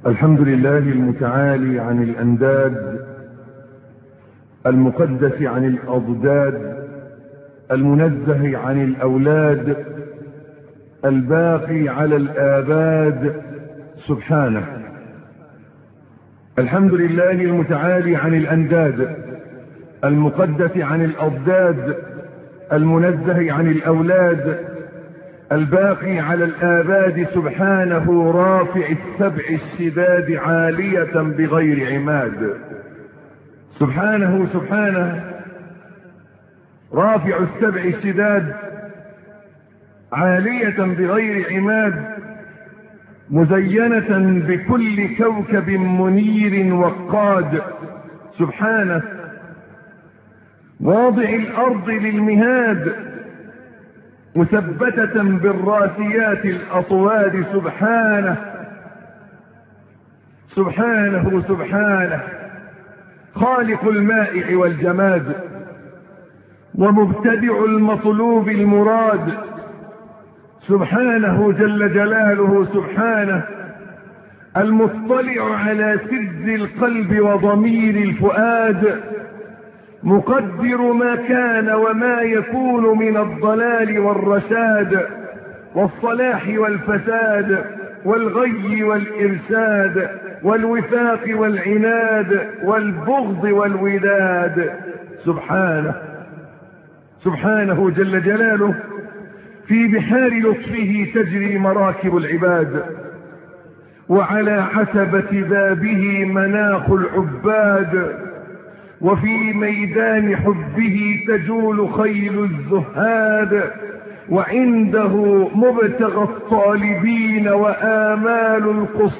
الحمد لله المتعالي عن الأنداد المقدس عن الأضداد المنزه عن الأولاد الباقي على الآباد سبحانه الحمد لله المتعالي عن الأنداد المقدس عن الأضداد المنزه عن الأولاد الباقي على الآباد سبحانه رافع السبع الشداد عالية بغير عماد سبحانه سبحانه رافع السبع الشداد عالية بغير عماد مزينة بكل كوكب منير وقاد سبحانه واضع الأرض للمهاد مثبتة بالراسيات الأطواد سبحانه سبحانه سبحانه خالق المائع والجماد ومبتدع المطلوب المراد سبحانه جل جلاله سبحانه المطلع على سر القلب وضمير الفؤاد مقدر ما كان وما يكون من الضلال والرشاد والصلاح والفساد والغي والإرشاد والوفاق والعناد والبغض والوداد سبحانه سبحانه جل جلاله في بحار لطفه تجري مراكب العباد وعلى عتبة بابه مناخ العباد وفي ميدان حبه تجول خيل الزهاد وعنده مبتغى الطالبين وآمال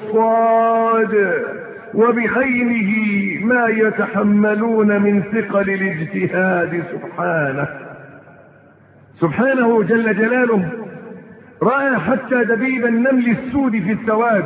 القصاد وبعينه ما يتحملون من ثقل الاجتهاد سبحانه سبحانه جل جلاله رأى حتى دبيب النمل السود في السواد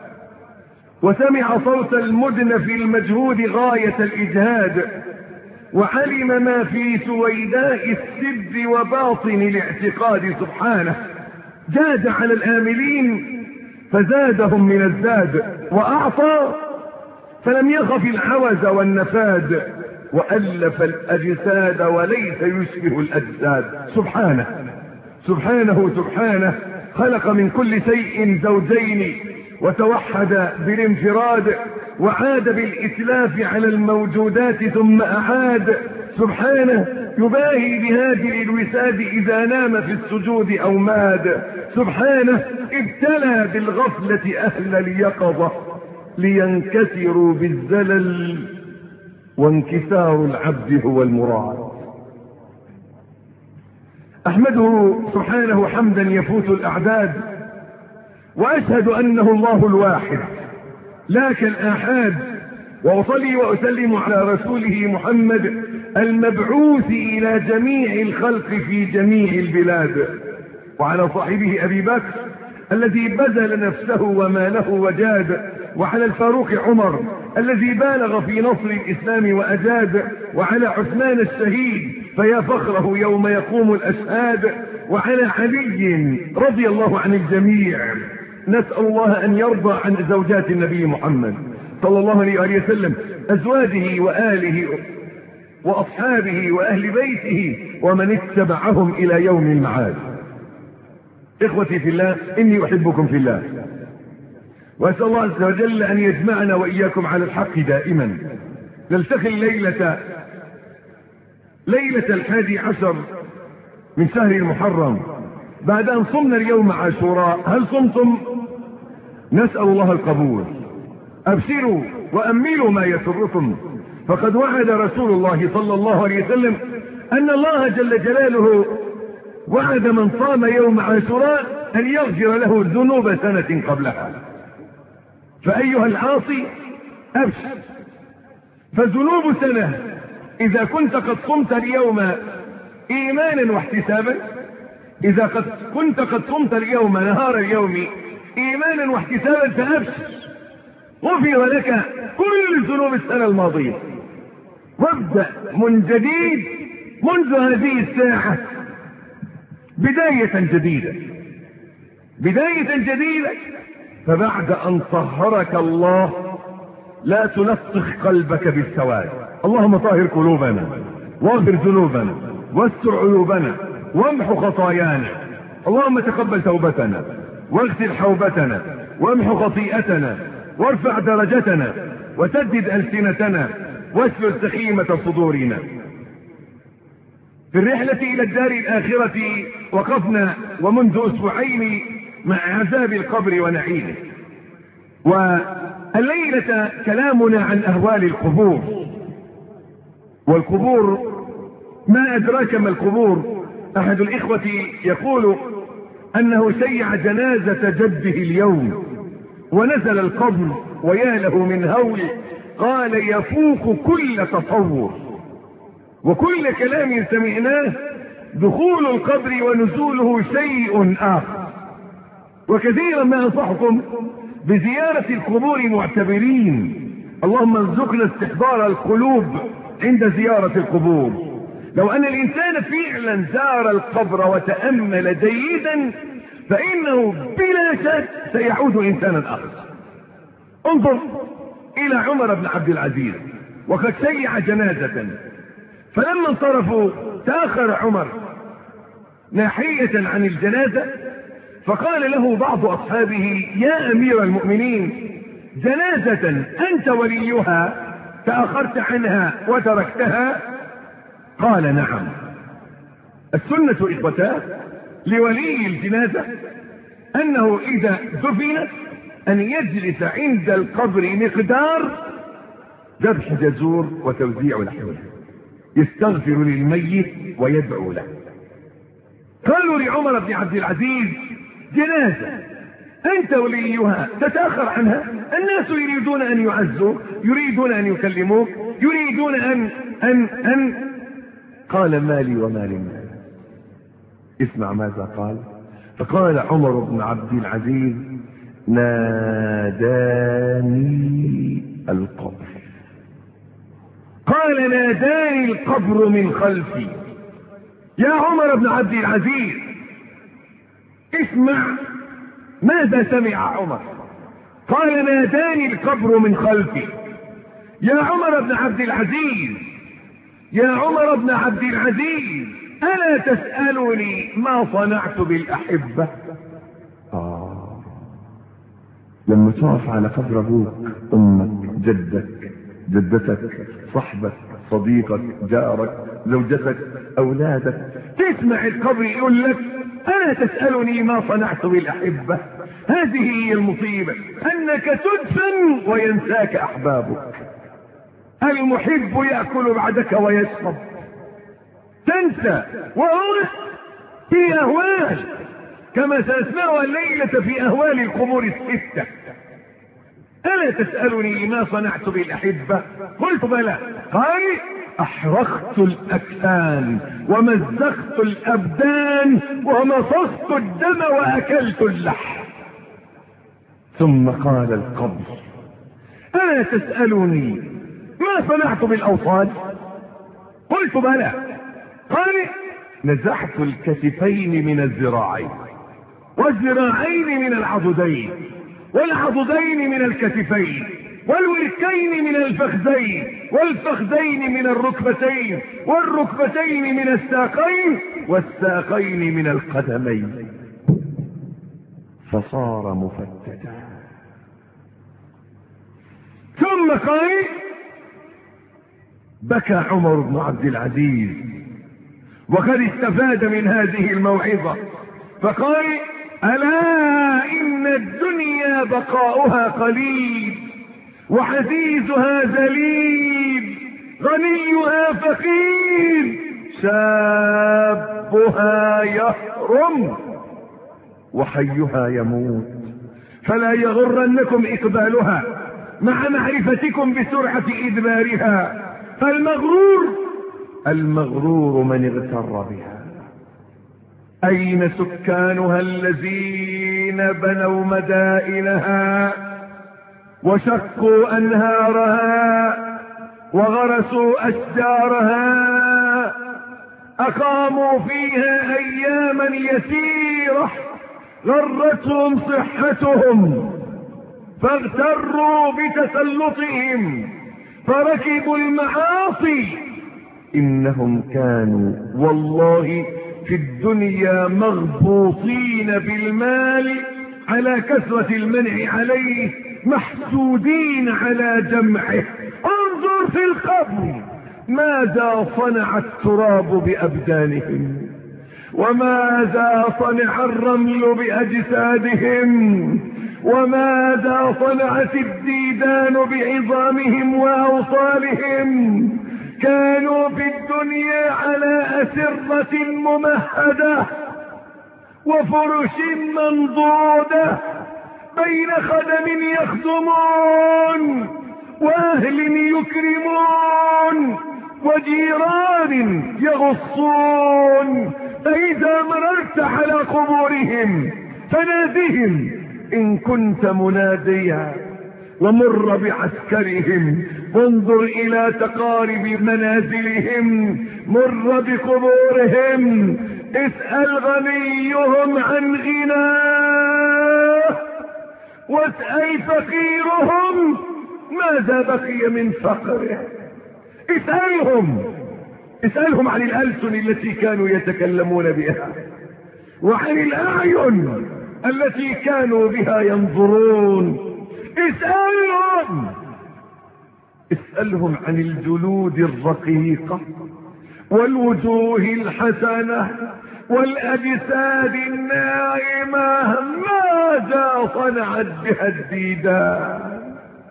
وسمع صوت المدن في المجهود غاية الإجهاد وعلم ما في سويداء السر وباطن الاعتقاد سبحانه جاد على الآملين فزادهم من الزاد وأعطى فلم يخف العوز والنفاد وألف الأجساد وليس يشبه الأجساد سبحانه سبحانه سبحانه خلق من كل شيء زوجين وتوحد بالانفراد وعاد بالإتلاف على الموجودات ثم أعاد سبحانه يباهي بهاجر الوساد إذا نام في السجود أو ماد سبحانه ابتلى بالغفلة أهل اليقظة لينكسروا بالزلل وانكسار العبد هو المراد احمده سبحانه حمدا يفوت الاعداد واشهد انه الله الواحد لا كالاحاد واصلي واسلم على رسوله محمد المبعوث الى جميع الخلق في جميع البلاد وعلى صاحبه ابي بكر الذي بذل نفسه وماله وجاد وعلى الفاروق عمر الذي بالغ في نصر الاسلام واجاد وعلى عثمان الشهيد فيا فخره يوم يقوم الاشهاد وعلى علي رضي الله عن الجميع نسال الله ان يرضى عن زوجات النبي محمد صلى الله عليه وسلم ازواجه واله واصحابه واهل بيته ومن اتبعهم الى يوم المعاد اخوتي في الله اني احبكم في الله واسال الله عز وجل ان يجمعنا واياكم على الحق دائما نلتقي الليله ليله الحادي عشر من شهر المحرم بعد ان صمنا اليوم عاشوراء هل صمتم نسال الله القبول ابشروا واملوا ما يسركم فقد وعد رسول الله صلى الله عليه وسلم ان الله جل جلاله وعد من صام يوم عاشوراء ان يغفر له ذنوب سنه قبلها فأيها العاصي أبشر فذنوب سنة إذا كنت قد صمت اليوم إيمانا واحتسابا إذا قد كنت قد صمت اليوم نهار اليوم إيمانا واحتسابا فأبشر غفر لك كل ذنوب السنة الماضية وابدأ من جديد منذ هذه الساعة بداية جديدة بداية جديدة فبعد ان طهرك الله لا تلطخ قلبك بالسواد اللهم طهر قلوبنا واغفر ذنوبنا واستر عيوبنا وامح خطايانا اللهم تقبل توبتنا واغسل حوبتنا وامح خطيئتنا وارفع درجتنا وسدد السنتنا واسلل سخيمة صدورنا في الرحلة الى الدار الاخرة وقفنا ومنذ اسبوعين مع عذاب القبر ونعيمه والليلة كلامنا عن اهوال القبور والقبور ما ادراك ما القبور احد الاخوة يقول انه شيع جنازة جده اليوم ونزل القبر ويا له من هول قال يفوق كل تصور وكل كلام سمعناه دخول القبر ونزوله شيء اخر وكثيرا ما انصحكم بزيارة القبور معتبرين اللهم ارزقنا استحضار القلوب عند زيارة القبور لو ان الانسان فعلا زار القبر وتأمل جيدا فانه بلا شك سيعود انسانا اخر انظر الى عمر بن عبد العزيز وقد شيع جنازة فلما انصرفوا تاخر عمر ناحية عن الجنازة فقال له بعض اصحابه يا امير المؤمنين جنازة انت وليها تأخرت عنها وتركتها قال نعم السنة اخوتاه لولي الجنازة انه اذا دفنت ان يجلس عند القبر مقدار ذبح جزور وتوزيع لحمه يستغفر للميت ويدعو له قالوا لعمر بن عبد العزيز جنازة انت وليها تتأخر عنها الناس يريدون ان يعزوك يريدون ان يكلموك يريدون ان ان ان قال مالي ومال الناس اسمع ماذا قال فقال عمر بن عبد العزيز ناداني القبر قال ناداني القبر من خلفي يا عمر بن عبد العزيز اسمع ماذا سمع عمر قال ناداني القبر من خلفي يا عمر بن عبد العزيز يا عمر بن عبد العزيز ألا تسألني ما صنعت بالأحبة آه. لما تقف على قبر أبوك أمك جدك جدتك صحبك صديقك جارك زوجتك أولادك تسمع القبر يقول لك ألا تسألني ما صنعت بالأحبة هذه هي المصيبة أنك تدفن وينساك أحبابك المحب يأكل بعدك ويشرب تنسى وهو في أهوال كما سنسمعها الليلة في أهوال القبور الستة ألا تسألني ما صنعت بالأحبة قلت بلى قال أحرقت الأكفان ومزقت الأبدان ومصصت الدم وأكلت اللحم ثم قال القبر ألا تسألني ما صنعت بالأوصال قلت بلى قال نزحت الكتفين من الذراعين والذراعين من العضدين والعضدين من الكتفين والوركين من الفخذين والفخذين من الركبتين والركبتين من الساقين والساقين من القدمين فصار مفتتا ثم قال بكى عمر بن عبد العزيز وقد استفاد من هذه الموعظة فقال ألا إن الدنيا بقاؤها قليل وحزيزها ذليل غنيها فقير شابها يهرم وحيها يموت فلا يغرنكم إقبالها مع معرفتكم بسرعة إدبارها فالمغرور المغرور من اغتر بها أين سكانها الذين بنوا مدائنها وشقوا أنهارها وغرسوا أشجارها أقاموا فيها أياما يسيرة غرتهم صحتهم فاغتروا بتسلطهم فركبوا المعاصي انهم كانوا والله في الدنيا مغبوطين بالمال على كثرة المنع عليه محسودين على جمعه انظر في القبر ماذا صنع التراب بأبدانهم وماذا صنع الرمل بأجسادهم وماذا صنعت الديدان بعظامهم وأوصالهم كانوا في الدنيا على أسرة ممهدة وفرش منضودة بين خدم يخدمون وأهل يكرمون وجيران يغصون فإذا مررت على قبورهم فنادهم إن كنت مناديا ومر بعسكرهم وانظر إلى تقارب منازلهم مر بقبورهم اسأل غنيهم عن غناه واسأل فقيرهم ماذا بقي من فقره اسألهم اسألهم عن الألسن التي كانوا يتكلمون بها وعن الأعين التي كانوا بها ينظرون اسألهم اسألهم عن الجلود الرقيقة والوجوه الحسنة والأجساد الناعمة ماذا صنعت بها الديدان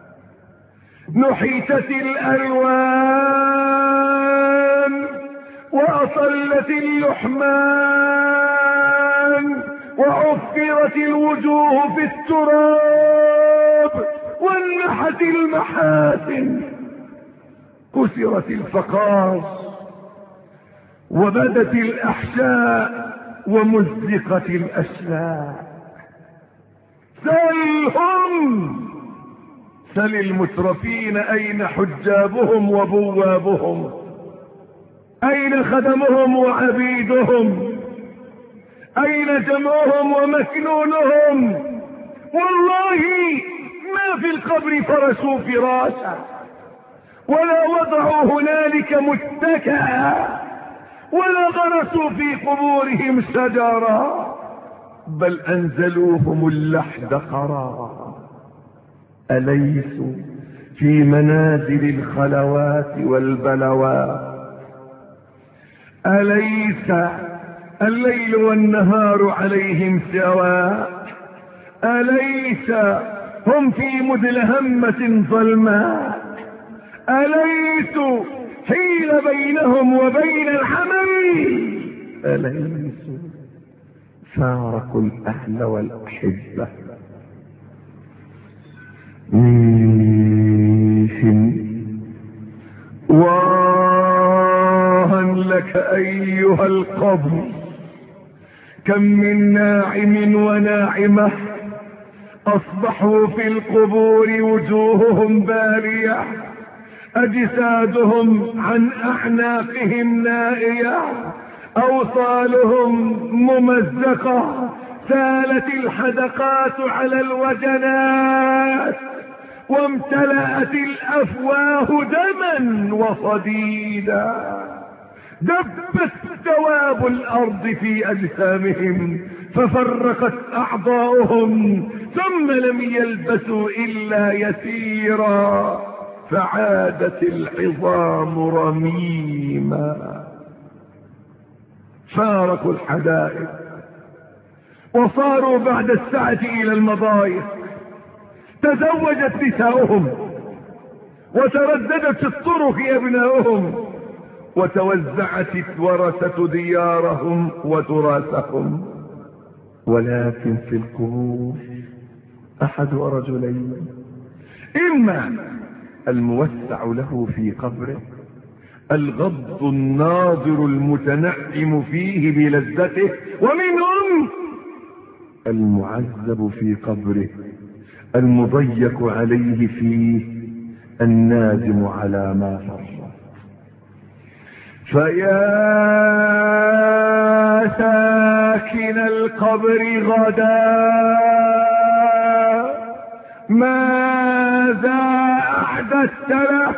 نحيتت الألوان وأصلت اللحمان وعفرت الوجوه في التراب وانحت المحاسن كسرت الفقاص وبدت الأحشاء ومزقت الأشلاء سلهم سل المترفين أين حجابهم وبوابهم أين خدمهم وعبيدهم أين جمعهم ومكنونهم والله ما في القبر فرشوا فراشا ولا وضعوا هنالك متكئا ولا غرسوا في قبورهم شجرا بل أنزلوهم اللحد قرارا أليسوا في منازل الخلوات والبلوات أليس الليل والنهار عليهم سواء أليس هم في مدلهمة ظلماء أليس حيل بينهم وبين الحمل أليس فارقوا الأهل والأحبة ميهم واها لك أيها القبر كم من ناعم وناعمة أصبحوا في القبور وجوههم بارية أجسادهم عن أعناقهم نائية أوصالهم ممزقة سالت الحدقات على الوجنات وامتلأت الأفواه دما وصديدا دبت دواب الأرض في أجسامهم ففرقت أعضاؤهم ثم لم يلبثوا إلا يسيرا فعادت العظام رميما فارقوا الحدائق وصاروا بعد السعة إلى المضايق تزوجت نساؤهم وترددت في الطرق أبناؤهم وتوزعت الورثة ديارهم وتراثهم ولكن في القبور أحد رجلين إما الموسع له في قبره الغض الناظر المتنعم فيه بلذته ومنهم المعذب في قبره المضيق عليه فيه النادم على ما فرط فيا ساكن القبر غدا ماذا أحدثت له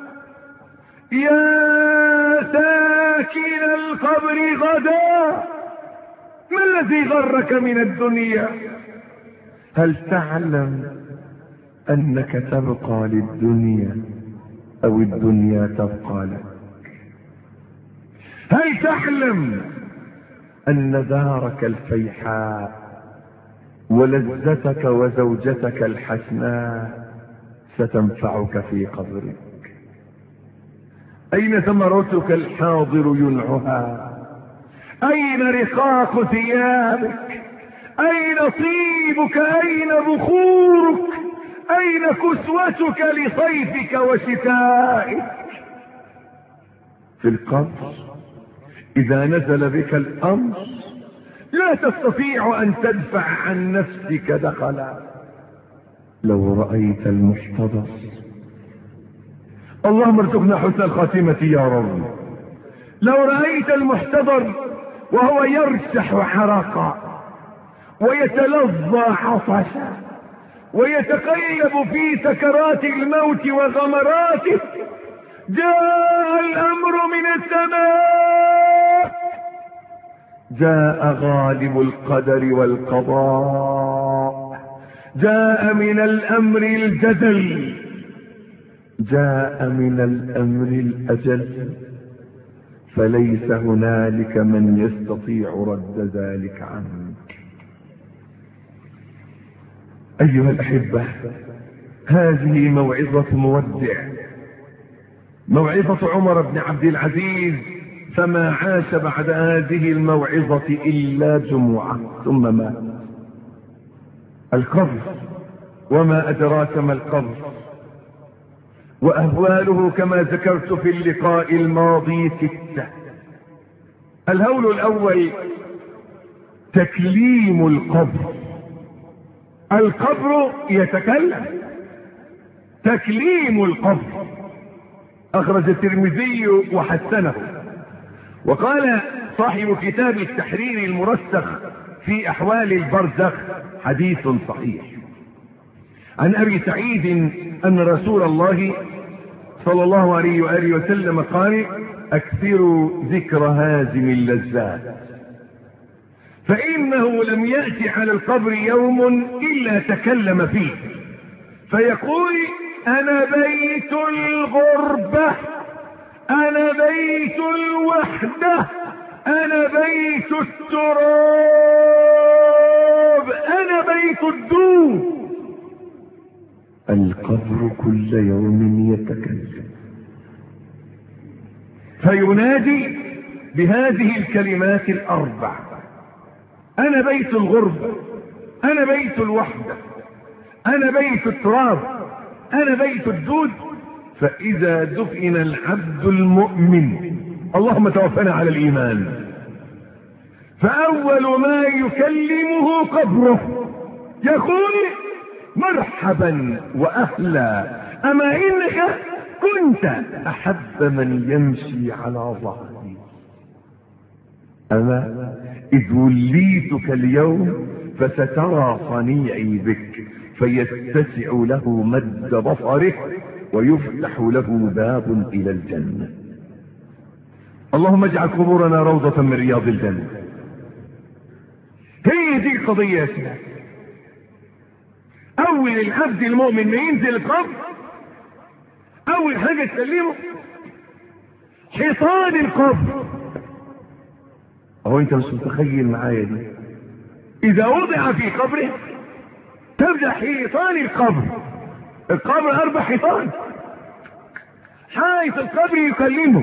يا ساكن القبر غدا ما الذي غرك من الدنيا هل تعلم انك تبقى للدنيا او الدنيا تبقى لك هل تعلم ان دارك الفيحاء ولذتك وزوجتك الحسناء ستنفعك في قبرك أين ثمرتك الحاضر ينعها أين رقاق ثيابك أين طيبك أين بخورك أين كسوتك لصيفك وشتائك في القبر إذا نزل بك الأمر لا تستطيع أن تدفع عن نفسك دخلا لو رأيت المحتضر اللهم ارزقنا حسن الخاتمة يا رب لو رأيت المحتضر وهو يرشح حرقا ويتلظى عطشا ويتقلب في سكرات الموت وغمراته جاء الأمر من السماء جاء غالب القدر والقضاء جاء من الأمر الجدل جاء من الامر الاجل فليس هنالك من يستطيع رد ذلك عنك ايها الاحبه هذه موعظه مودع موعظه عمر بن عبد العزيز فما عاش بعد هذه الموعظه الا جمعه ثم مات القبر وما ادراك ما القبر واهواله كما ذكرت في اللقاء الماضي سته الهول الاول تكليم القبر القبر يتكلم تكليم القبر اخرج الترمذي وحسنه وقال صاحب كتاب التحرير المرسخ في احوال البرزخ حديث صحيح عن ابي سعيد ان رسول الله صلى الله عليه واله وسلم قال اكثروا ذكر هازم اللذات فانه لم يات على القبر يوم الا تكلم فيه فيقول انا بيت الغربه انا بيت الوحده انا بيت التراب انا بيت الدود القبر كل يوم يتكلم فينادي بهذه الكلمات الاربع انا بيت الغربة انا بيت الوحدة انا بيت التراب انا بيت الدود فاذا دفن العبد المؤمن اللهم توفنا على الايمان فاول ما يكلمه قبره يقول مرحبا واهلا اما انك كنت احب من يمشي على ظهري اما اذ وليتك اليوم فسترى صنيعي بك فيتسع له مد بصره ويفتح له باب الى الجنه اللهم اجعل قبورنا روضة من رياض الجنة هي دي القضية يا سيدي اول العبد المؤمن ما ينزل القبر اول حاجة تسلمه حيطان القبر هو انت مش متخيل معايا دي اذا وضع في قبره تبدأ حيطان القبر القبر اربع حيطان حائط القبر يكلمه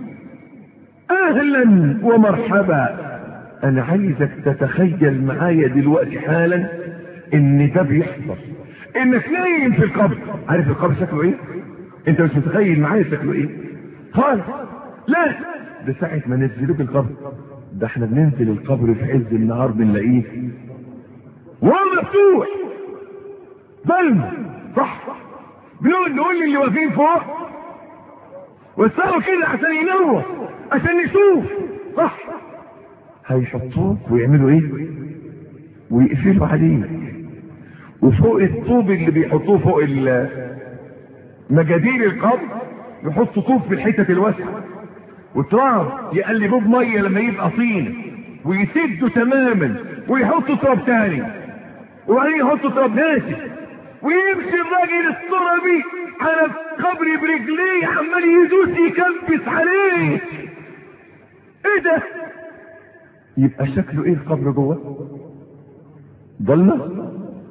اهلا ومرحبا انا عايزك تتخيل معايا دلوقتي حالا ان ده بيحصل انك نايم في القبر عارف القبر شكله ايه انت مش متخيل معايا شكله ايه خالص لا ده ساعة ما نزلوك القبر ده احنا بننزل القبر في عز النهار بنلاقيه وهو مفتوح ظلم صح بنقول نقول للي واقفين فوق وسعوا كده عشان ينور عشان نشوف صح هيحطوك ويعملوا ايه ويقفلوا عليك وفوق الطوب اللي بيحطوه فوق ال- مجادير القبر يحطوا طوب في الحتة الواسعة وتراب يقلبوه بمية لما يبقى طين ويسدوا تماما ويحطوا تراب تاني وبعدين يحطوا تراب ناشف ويمشي الراجل الصربي على القبر برجليه عمال يدوس يكبس عليه ايه ده يبقى شكله ايه القبر جوه ضلمه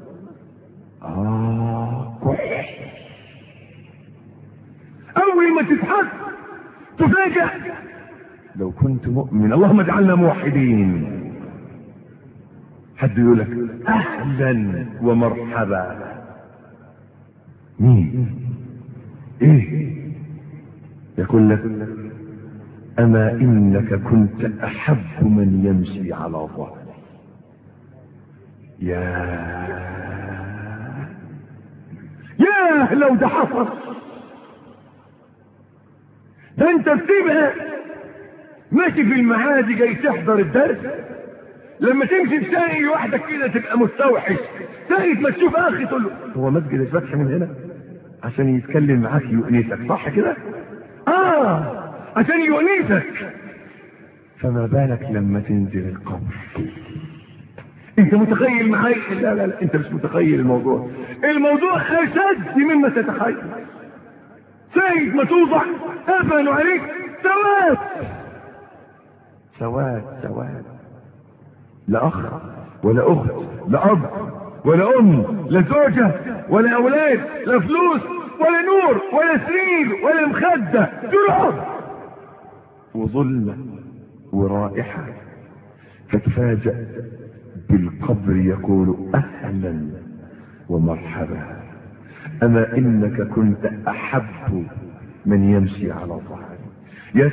اه كحل اول ما تتحس تفاجأ لو كنت مؤمن اللهم اجعلنا موحدين حد يقول لك اهلا ومرحبا مين ايه يقول لك اما انك كنت احب من يمشي على ظهري يا يا لو ده حصل ده انت بتبقى ماشي في المعادي جاي تحضر الدرس لما تمشي في شارع لوحدك كده تبقى مستوحش ساعة ما تشوف اخي تقول له هو مسجد الفتح من هنا عشان يتكلم معاك يؤنسك صح كده اه عشان يؤنسك فما بالك لما تنزل القبر انت متخيل معايا لا لا لا انت مش متخيل الموضوع الموضوع اشد مما تتخيل سيد ما توضع قفلوا عليك سواد سواد سواد لا اخ ولا اخت لا اب ولا ام لا زوجة ولا اولاد لا فلوس ولا نور ولا سرير ولا مخدة ترعب وظلمة ورائحة فتفاجأ بالقبر يقول اهلا ومرحبا اما انك كنت احب من يمشي على ظهري يا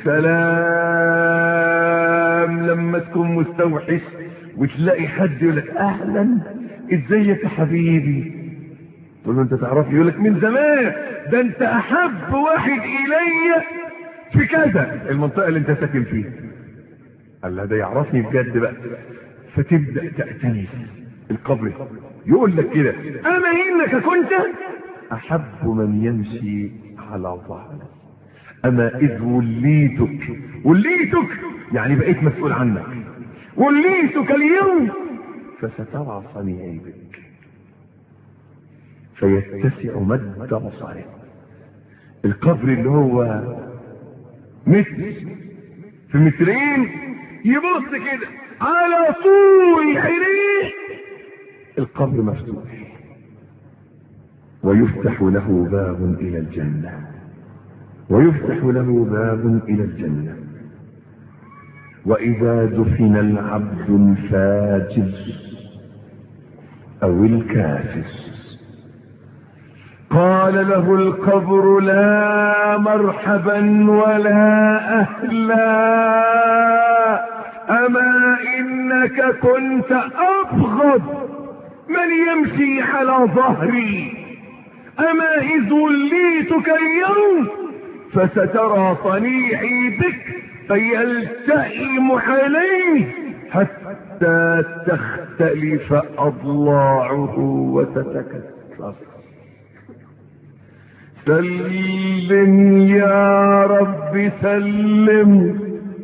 سلام لما تكون مستوحش وتلاقي حد يقول لك اهلا ازيك يا حبيبي تقول له انت تعرفني يقول لك من زمان ده انت احب واحد الي في كذا المنطقه اللي انت ساكن فيها قال له ده يعرفني بجد بقى فتبدا تأتنس القبر يقول لك كده اما انك كنت احب من يمشي على ظهري اما اذ وليتك وليتك يعني بقيت مسؤول عنك وليتك اليوم فسترى صنيعي بك فيتسع مد بصره القبر اللي هو متر في مترين يبص كده على طول عينيه القبر مفتوح ويفتح له باب الى الجنه ويفتح له باب الى الجنه واذا دفن العبد الفاجر او الكافر قال له القبر لا مرحبا ولا اهلا اما انك كنت ابغض من يمشي على ظهري اما اذ وليتك اليوم فسترى صنيعي بك فيلتئم عليه حتى تختلف اضلاعه وتتكسر سلم يا رب سلم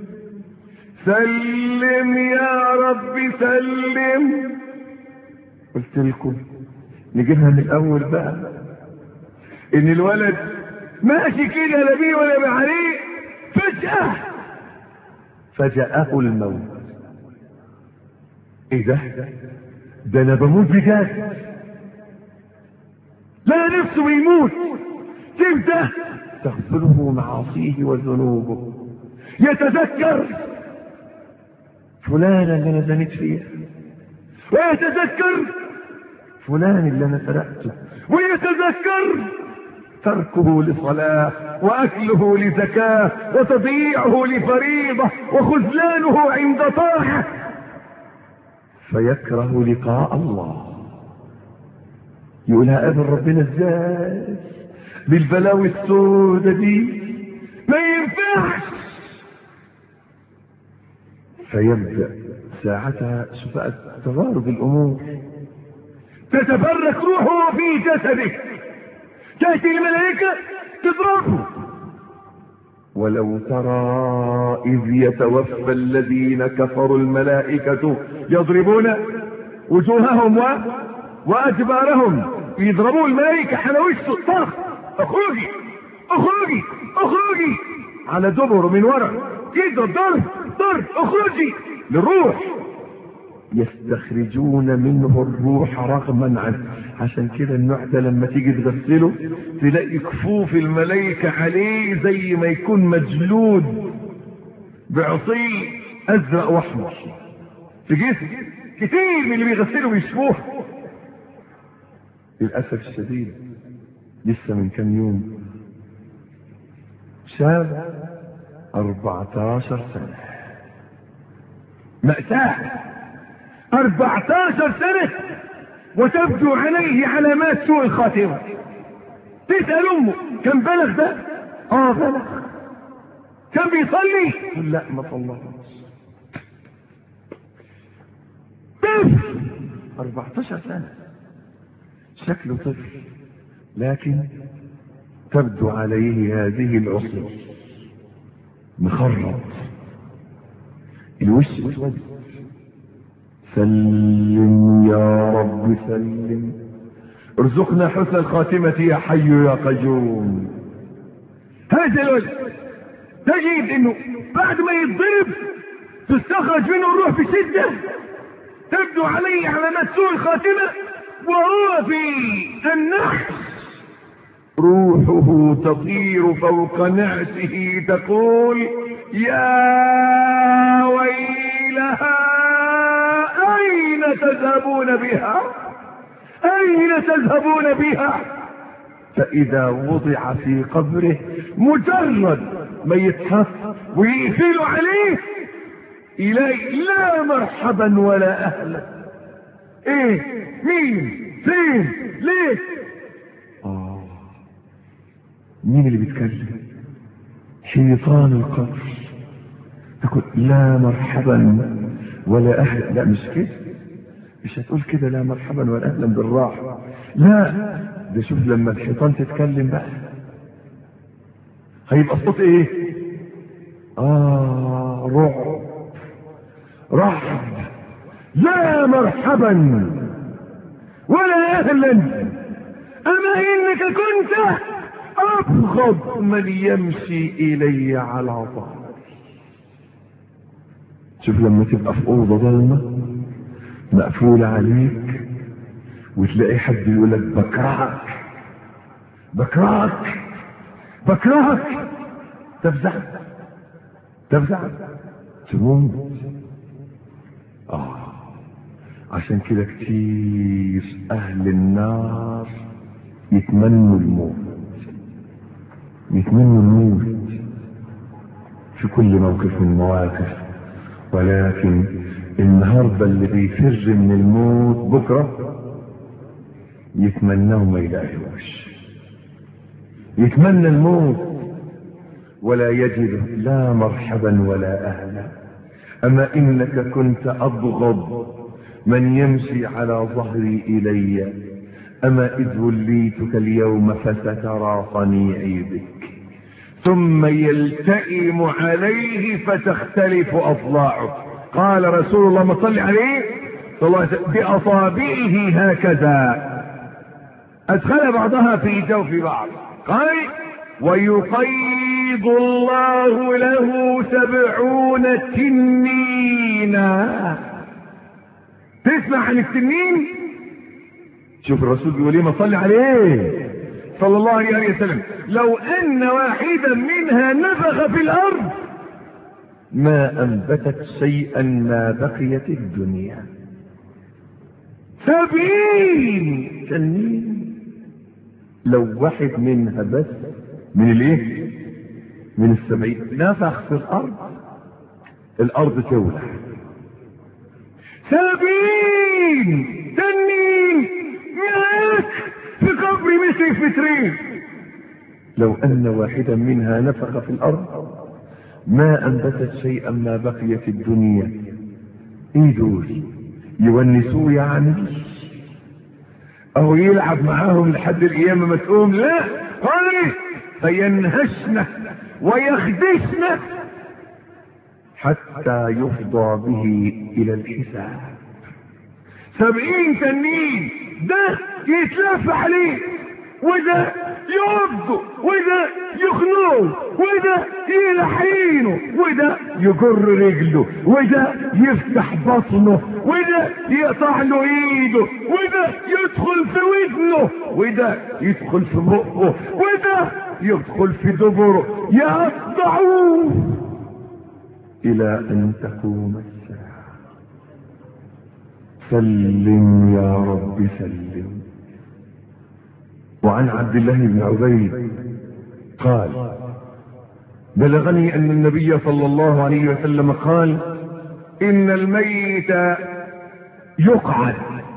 سلم يا رب سلم قلت لكم نجيبها من الاول بقى ان الولد ماشي كده لا بيه ولا بعليه فجأة فجاءه الموت ايه ده ده انا بموت بجد لا نفسه يموت تبدأ تغفله معاصيه وذنوبه يتذكر فلان اللي انا زنيت فيه ويتذكر فلان اللي انا سرقته ويتذكر تركه لصلاة وأكله لزكاة وتضييعه لفريضة وخذلانه عند طاعة فيكره لقاء الله يقول هقابل ربنا ازاي بالبلاوي السودة دي ما ينفعش فيبدأ ساعتها شوف بقى تضارب الأمور تتفرق روحه في جسده تأتي الملائكة تضربه ولو ترى إذ يتوفى الذين كفروا الملائكة يضربون وجوههم و... وأدبارهم يضربوا الملائكة على وشه طخ اخرجي اخرجي اخرجي على دبر من ورا يضرب ضرب ضرب اخرجي للروح يستخرجون منه الروح رغما عنه عشان كده النوع ده لما تيجي تغسله تلاقي كفوف الملائكة عليه زي ما يكون مجلود بعصي ازرق واحمر في جسم كتير من اللي بيغسلوا بيشوفوه للأسف الشديد لسه من كم يوم شاب 14 سنة مأساة 14 سنة وتبدو عليه علامات سوء الخاتمة تسأل أمه كم بلغ ده؟ اه بلغ كان بيصلي؟ تقول لا ما صلىش طفل 14 سنة شكله طفل لكن تبدو عليه هذه العصر مخرط الوش اسود سلم يا رب سلم ارزقنا حسن الخاتمة يا حي يا قيوم هذا الولد تجد انه بعد ما يتضرب تستخرج منه الروح بشدة تبدو عليه علامات سوء الخاتمة وهو في النحس روحه تطير فوق نعسه تقول يا ويلها أين تذهبون بها أين تذهبون بها فإذا وضع في قبره مجرد ما يتحف ويقفلوا عليه إليه لا مرحبا ولا أهلا إيه مين فين ليه آه. مين اللي بيتكلم شيطان القبر تقول لا مرحبا ولا اهلا لا مش كده مش هتقول كده لا مرحبا ولا اهلا بالراحه لا ده شوف لما الحيطان تتكلم بقى هيبقى الصوت ايه اه رعب رعب لا مرحبا ولا اهلا اما انك كنت ابغض من يمشي الي على ظهري شوف لما تبقى في اوضه ضلمه مقفوله عليك وتلاقي حد يقول لك بكرهك بكرهك بكرهك تفزع تفزع تموت اه عشان كده كتير اهل النار يتمنوا الموت يتمنوا الموت في كل موقف من المواقف ولكن النهارده اللي بيفر من الموت بكره يتمناه ما يلاقيهوش يتمنى الموت ولا يجد لا مرحبا ولا اهلا اما انك كنت ابغض من يمشي على ظهري الي اما اذ وليتك اليوم فسترى صنيعي بك ثم يلتئم عليه فتختلف اضلاعه قال رسول الله ما صلي عليه صلى الله عليه وسلم باصابعه هكذا ادخل بعضها في جوف بعض قال ويقيض الله له سبعون تنينا تسمع عن التنين شوف الرسول بيقول ايه ما صلي عليه صلى الله عليه وسلم لو ان واحدا منها نفخ في الارض ما انبتت شيئا ما بقيت الدنيا سبعين تنين لو واحد منها بس من الايه من السبعين نفخ في الارض الارض تولع سبعين تنين مئات في قبر مثل فترين لو ان واحدا منها نفخ في الارض ما انبتت شيئا ما بقيت الدنيا ايه دول يونسوه يعني اهو يلعب معاهم لحد القيامة ما تقوم لا قال فينهشنا ويخدشنا حتى يفضى به الى الحساب سبعين تنين ده يتلف عليه وده يوقفه وده يخنوه وده يلحينه وده يجر رجله وده يفتح بطنه وده يقطع له ايده وده يدخل في ودنه وده يدخل في بقه وده يدخل في دبره يقطعوه الى ان تقوم الساعه سلم يا رب سلم وعن عبد الله بن عبيد قال بلغني ان النبي صلى الله عليه وسلم قال ان الميت يقعد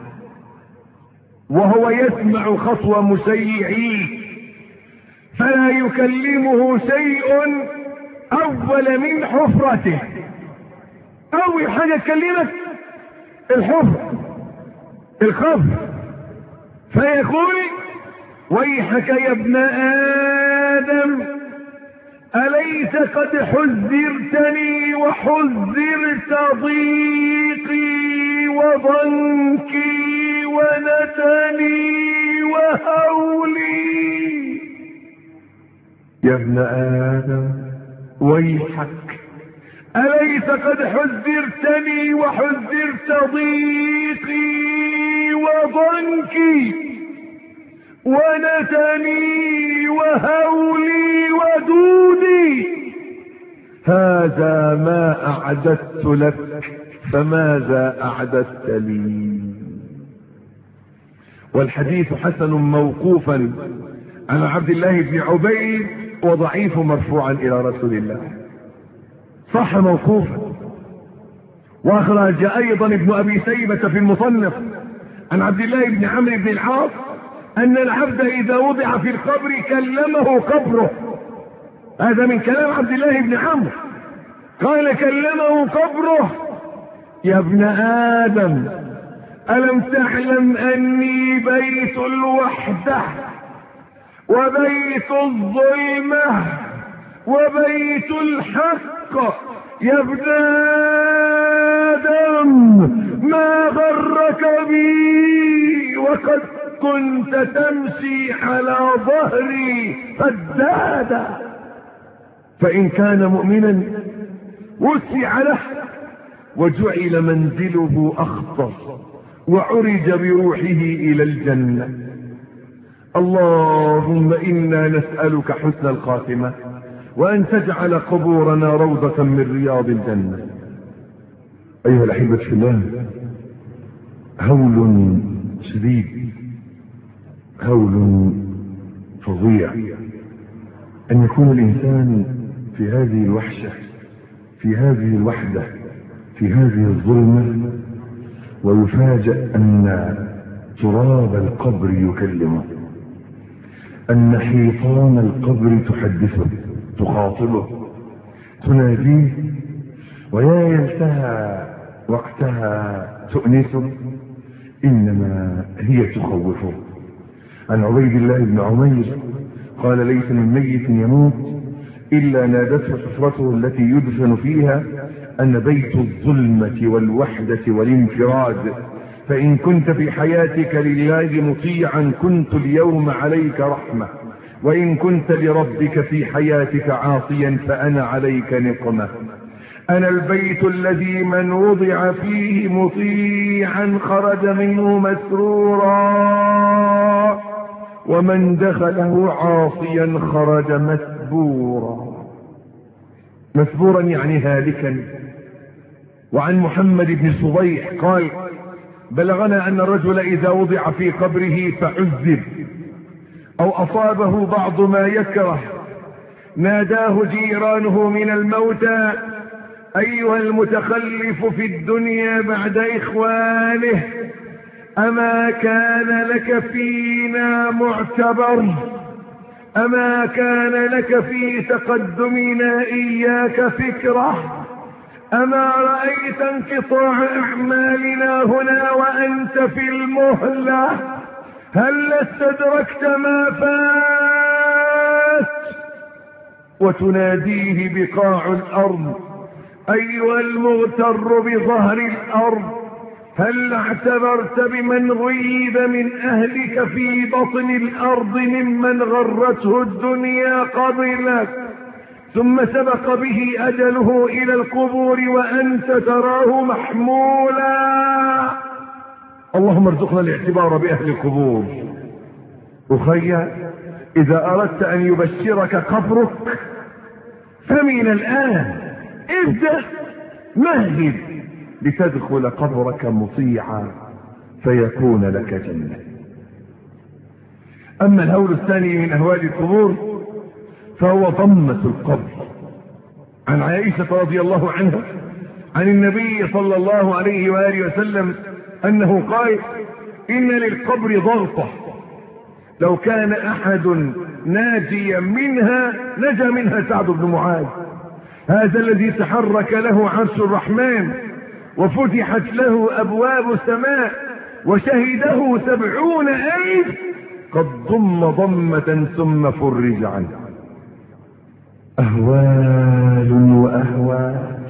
وهو يسمع خطو مسيعيه فلا يكلمه شيء اول من حفرته اول حاجه تكلمك الحفر الخفر فيقول ويحك يا ابن ادم اليس قد حذرتني وحذرت ضيقي وضنكي ونتني وهولي يا ابن ادم ويحك أليس قد حذرتني وحذرت ضيقي وضنكي ونتني وهولي ودودي هذا ما اعددت لك فماذا اعددت لي والحديث حسن موقوفا عن عبد الله بن عبيد وضعيف مرفوعا الى رسول الله صح موقوفا واخرج ايضا ابن ابي شيبه في المصنف عن عبد الله بن عمرو بن العاص ان العبد اذا وضع في القبر كلمه قبره هذا من كلام عبد الله بن عمرو قال كلمه قبره يا ابن ادم الم تعلم اني بيت الوحده وبيت الظلمه وبيت الحق يا ابن ادم ما غرك بي وقد كنت تمشي على ظهري فدادا فان كان مؤمنا وسع له وجعل منزله اخطر وعرج بروحه الى الجنه اللهم انا نسالك حسن الخاتمه وان تجعل قبورنا روضه من رياض الجنه ايها الاحبه في الله هول شديد هول فظيع ان يكون الانسان في هذه الوحشه في هذه الوحده في هذه الظلمه ويفاجأ أن تراب القبر يكلمه أن حيطان القبر تحدثه تخاطبه تناديه ويا يلتها وقتها تؤنسه إنما هي تخوفه عن عبيد الله بن عمير قال ليس من ميت يموت إلا نادته حفرته التي يدفن فيها أن بيت الظلمة والوحدة والانفراد فإن كنت في حياتك لله مطيعا كنت اليوم عليك رحمة وإن كنت لربك في حياتك عاصيا فأنا عليك نقمة أنا البيت الذي من وضع فيه مطيعا خرج منه مسرورا ومن دخله عاصيا خرج مسبورا مسبورا يعني هالكا وعن محمد بن صبيح قال بلغنا ان الرجل اذا وضع في قبره فعذب او اصابه بعض ما يكره ناداه جيرانه من الموتى ايها المتخلف في الدنيا بعد اخوانه اما كان لك فينا معتبر اما كان لك في تقدمنا اياك فكره اما رايت انقطاع اعمالنا هنا وانت في المهله هل استدركت ما فات وتناديه بقاع الارض ايها المغتر بظهر الارض هل اعتبرت بمن غيب من اهلك في بطن الارض ممن غرته الدنيا قبلك ثم سبق به اجله الى القبور وانت تراه محمولا اللهم ارزقنا الاعتبار باهل القبور اخي اذا اردت ان يبشرك قبرك فمن الان ابدا مهد لتدخل قبرك مطيعا فيكون لك جنه اما الهول الثاني من اهوال القبور فهو ضمه القبر عن عائشه رضي الله عنها عن النبي صلى الله عليه واله وسلم انه قال ان للقبر ضغطه لو كان احد ناجيا منها نجا منها سعد بن معاذ هذا الذي تحرك له عرش الرحمن وفتحت له ابواب السماء وشهده سبعون الف قد ضم ضمة ثم فرج عنه اهوال واهوال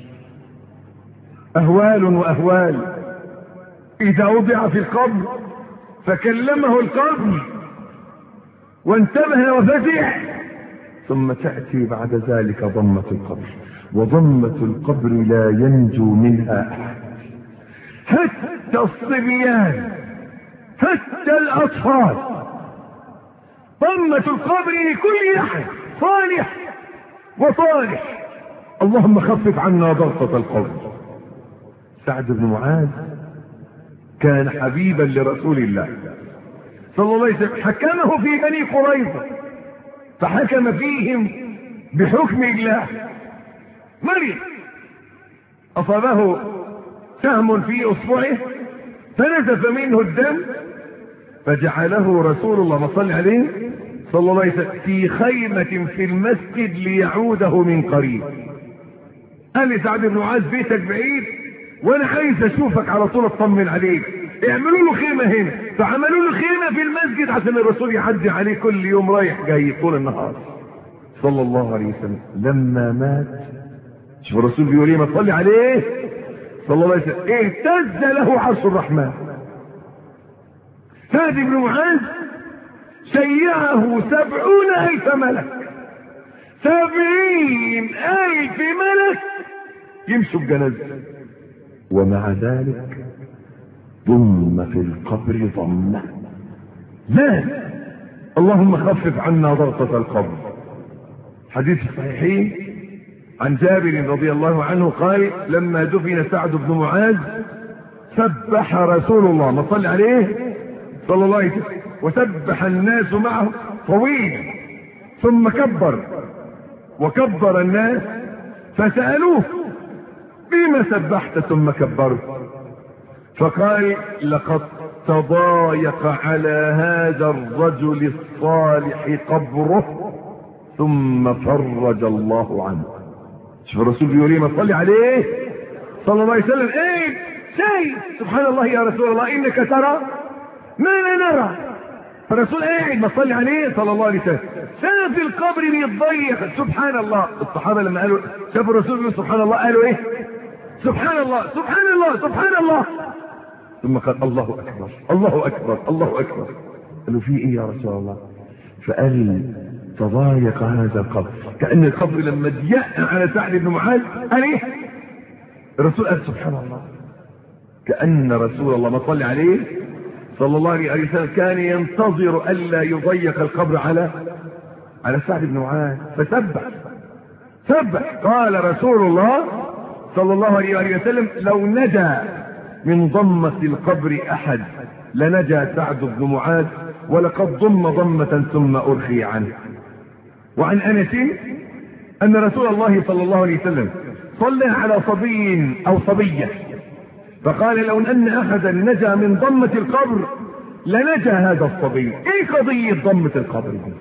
اهوال واهوال اذا وضع في القبر فكلمه القبر وانتبه وفزع ثم تأتي بعد ذلك ضمة القبر وضمة القبر لا ينجو منها أحد حتى الصبيان حتى الأطفال ضمة القبر لكل أحد صالح وصالح اللهم خفف عنا ضغطة القبر سعد بن معاذ كان حبيبا لرسول الله صلى الله عليه وسلم حكمه في بني قريظة فحكم فيهم بحكم الله مرض أصابه سهم في أصبعه فنزف منه الدم فجعله رسول الله صلى عليه صلى الله عليه وسلم في خيمة في المسجد ليعوده من قريب قال لي سعد بن معاذ بيتك بعيد وانا عايز اشوفك على طول اطمن عليك اعملوا له خيمه هنا فعملوا له خيمه في المسجد عشان الرسول يحدي عليه كل يوم رايح جاي طول النهار صلى الله عليه وسلم لما مات شوف الرسول بيقول ايه ما تصلي عليه صلى الله عليه وسلم اهتز له عرش الرحمن سعد بن معاذ شيعه سبعون الف ملك سبعين الف ملك يمشوا بجنازته ومع ذلك ضم في القبر ضمه لا اللهم خفف عنا ضغطة القبر حديث الصحيحين عن جابر رضي الله عنه قال لما دفن سعد بن معاذ سبح رسول الله ما صلى عليه صلى الله عليه وسلم وسبح الناس معه طويلا ثم كبر وكبر الناس فسألوه بما سبحت ثم كبرت فقال لقد تضايق على هذا الرجل الصالح قبره ثم فرج الله عنه شوف الرسول بيقول ايه ما تصلي عليه صلى الله عليه وسلم ايه شيء سبحان الله يا رسول الله انك ترى ما لا نرى فالرسول قاعد ما تصلي عليه صلى الله عليه وسلم شاف القبر بيتضيق سبحان الله الصحابه لما قالوا شافوا الرسول بيقول سبحان الله قالوا ايه سبحان الله سبحان الله سبحان الله ثم قال الله اكبر الله اكبر الله اكبر قالوا في ايه يا رسول الله فقال تضايق هذا القبر كان القبر لما ضيق على سعد بن معاذ قال ايه الرسول قال سبحان الله كان رسول الله ما صلى عليه صلى الله عليه وسلم كان ينتظر الا يضيق القبر على على سعد بن معاذ فسبح سبح قال رسول الله صلى الله عليه وسلم لو نجا من ضمة القبر أحد لنجا سعد بن معاذ ولقد ضم ضمة ثم أرخي عنه وعن أنس أن رسول الله صلى الله عليه وسلم صلى على صبي أو صبية فقال لو أن أحدا نجا من ضمة القبر لنجا هذا الصبي إيه قضية ضمة القبر دي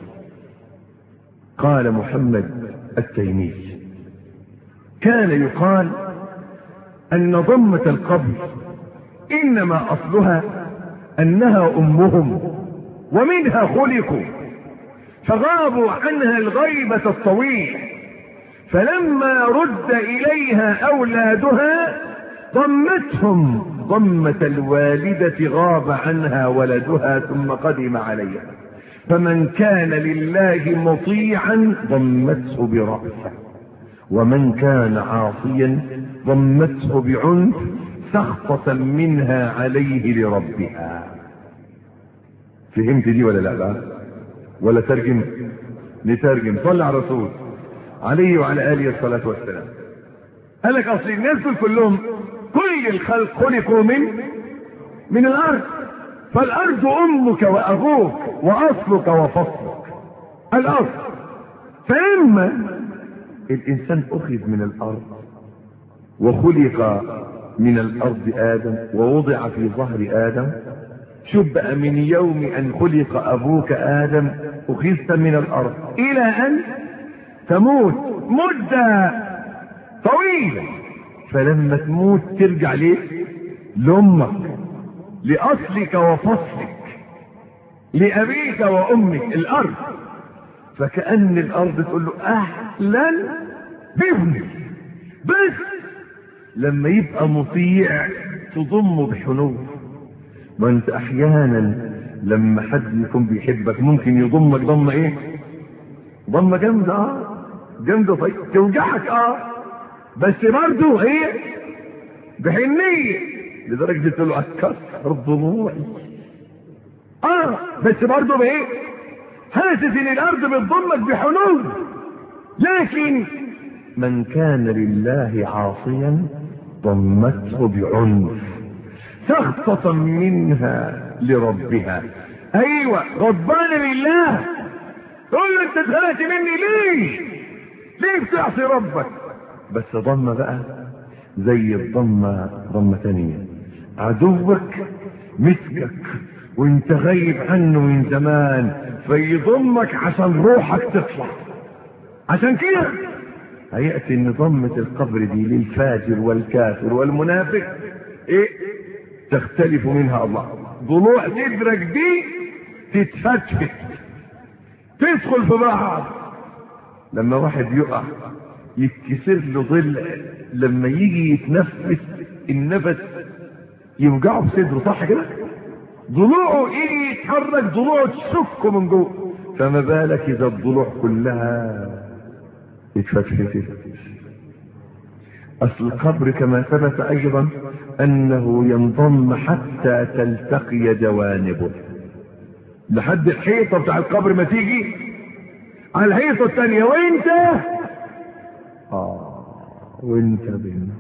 قال محمد التيمي كان يقال ان ضمة القبر انما اصلها انها امهم ومنها خلقوا فغابوا عنها الغيبة الطويل فلما رد إليها أولادها ضمتهم ضمة الوالدة غاب عنها ولدها ثم قدم عليها فمن كان لله مطيعا ضمته برأسه ومن كان عاصيا ضمته بعنف سخطة منها عليه لربها فهمت دي ولا لا بقى ولا ترجم نترجم صلى على الرسول عليه وعلى اله الصلاه والسلام قال لك اصل الناس دول كلهم كل الخلق خلقوا من من الارض فالارض امك وابوك واصلك وفصلك الاصل فاما الانسان اخذ من الارض وخلق من الارض ادم ووضع في ظهر ادم شوف بقى من يوم ان خلق ابوك ادم اخذت من الارض الى ان تموت مدة طويلة فلما تموت ترجع ليه لامك لاصلك وفصلك لابيك وامك الارض فكأن الارض تقول له اهلا بابني بس لما يبقى مطيع تضمه بحنو ما انت احيانا لما حد يكون بيحبك ممكن يضمك ضمه ايه ضمه جامده اه جامده طيب توجعك اه بس برضه ايه بحنيه لدرجه تقول له اتكسر ضلوعي اه بس برضه بايه حاسس ان الارض بتضمك بحنو لكن من كان لله عاصيا ضمته بعنف سخطة منها لربها ايوه غضبان لله تقول له انت اتخلقت مني ليه ليه بتعصي ربك بس ضمة بقى زي الضمة ضمة تانية عدوك مسكك وانت غايب عنه من زمان فيضمك عشان روحك تطلع عشان كده هيأتي ان ضمة القبر دي للفاجر والكافر والمنافق ايه تختلف منها الله ضلوع صدرك دي تتفتفت تدخل في بعض لما واحد يقع يتكسر له ضلع لما يجي يتنفس النفس يوجعه في صدره صح كده ضلوعه ايه يتحرك ضلوعه تشكه من جوه فما بالك اذا الضلوع كلها اتفتفتت اصل القبر كما ثبت ايضا انه ينضم حتى تلتقي جوانبه لحد الحيطه بتاع القبر ما تيجي على الحيطه الثانيه وانت اه وانت بينهم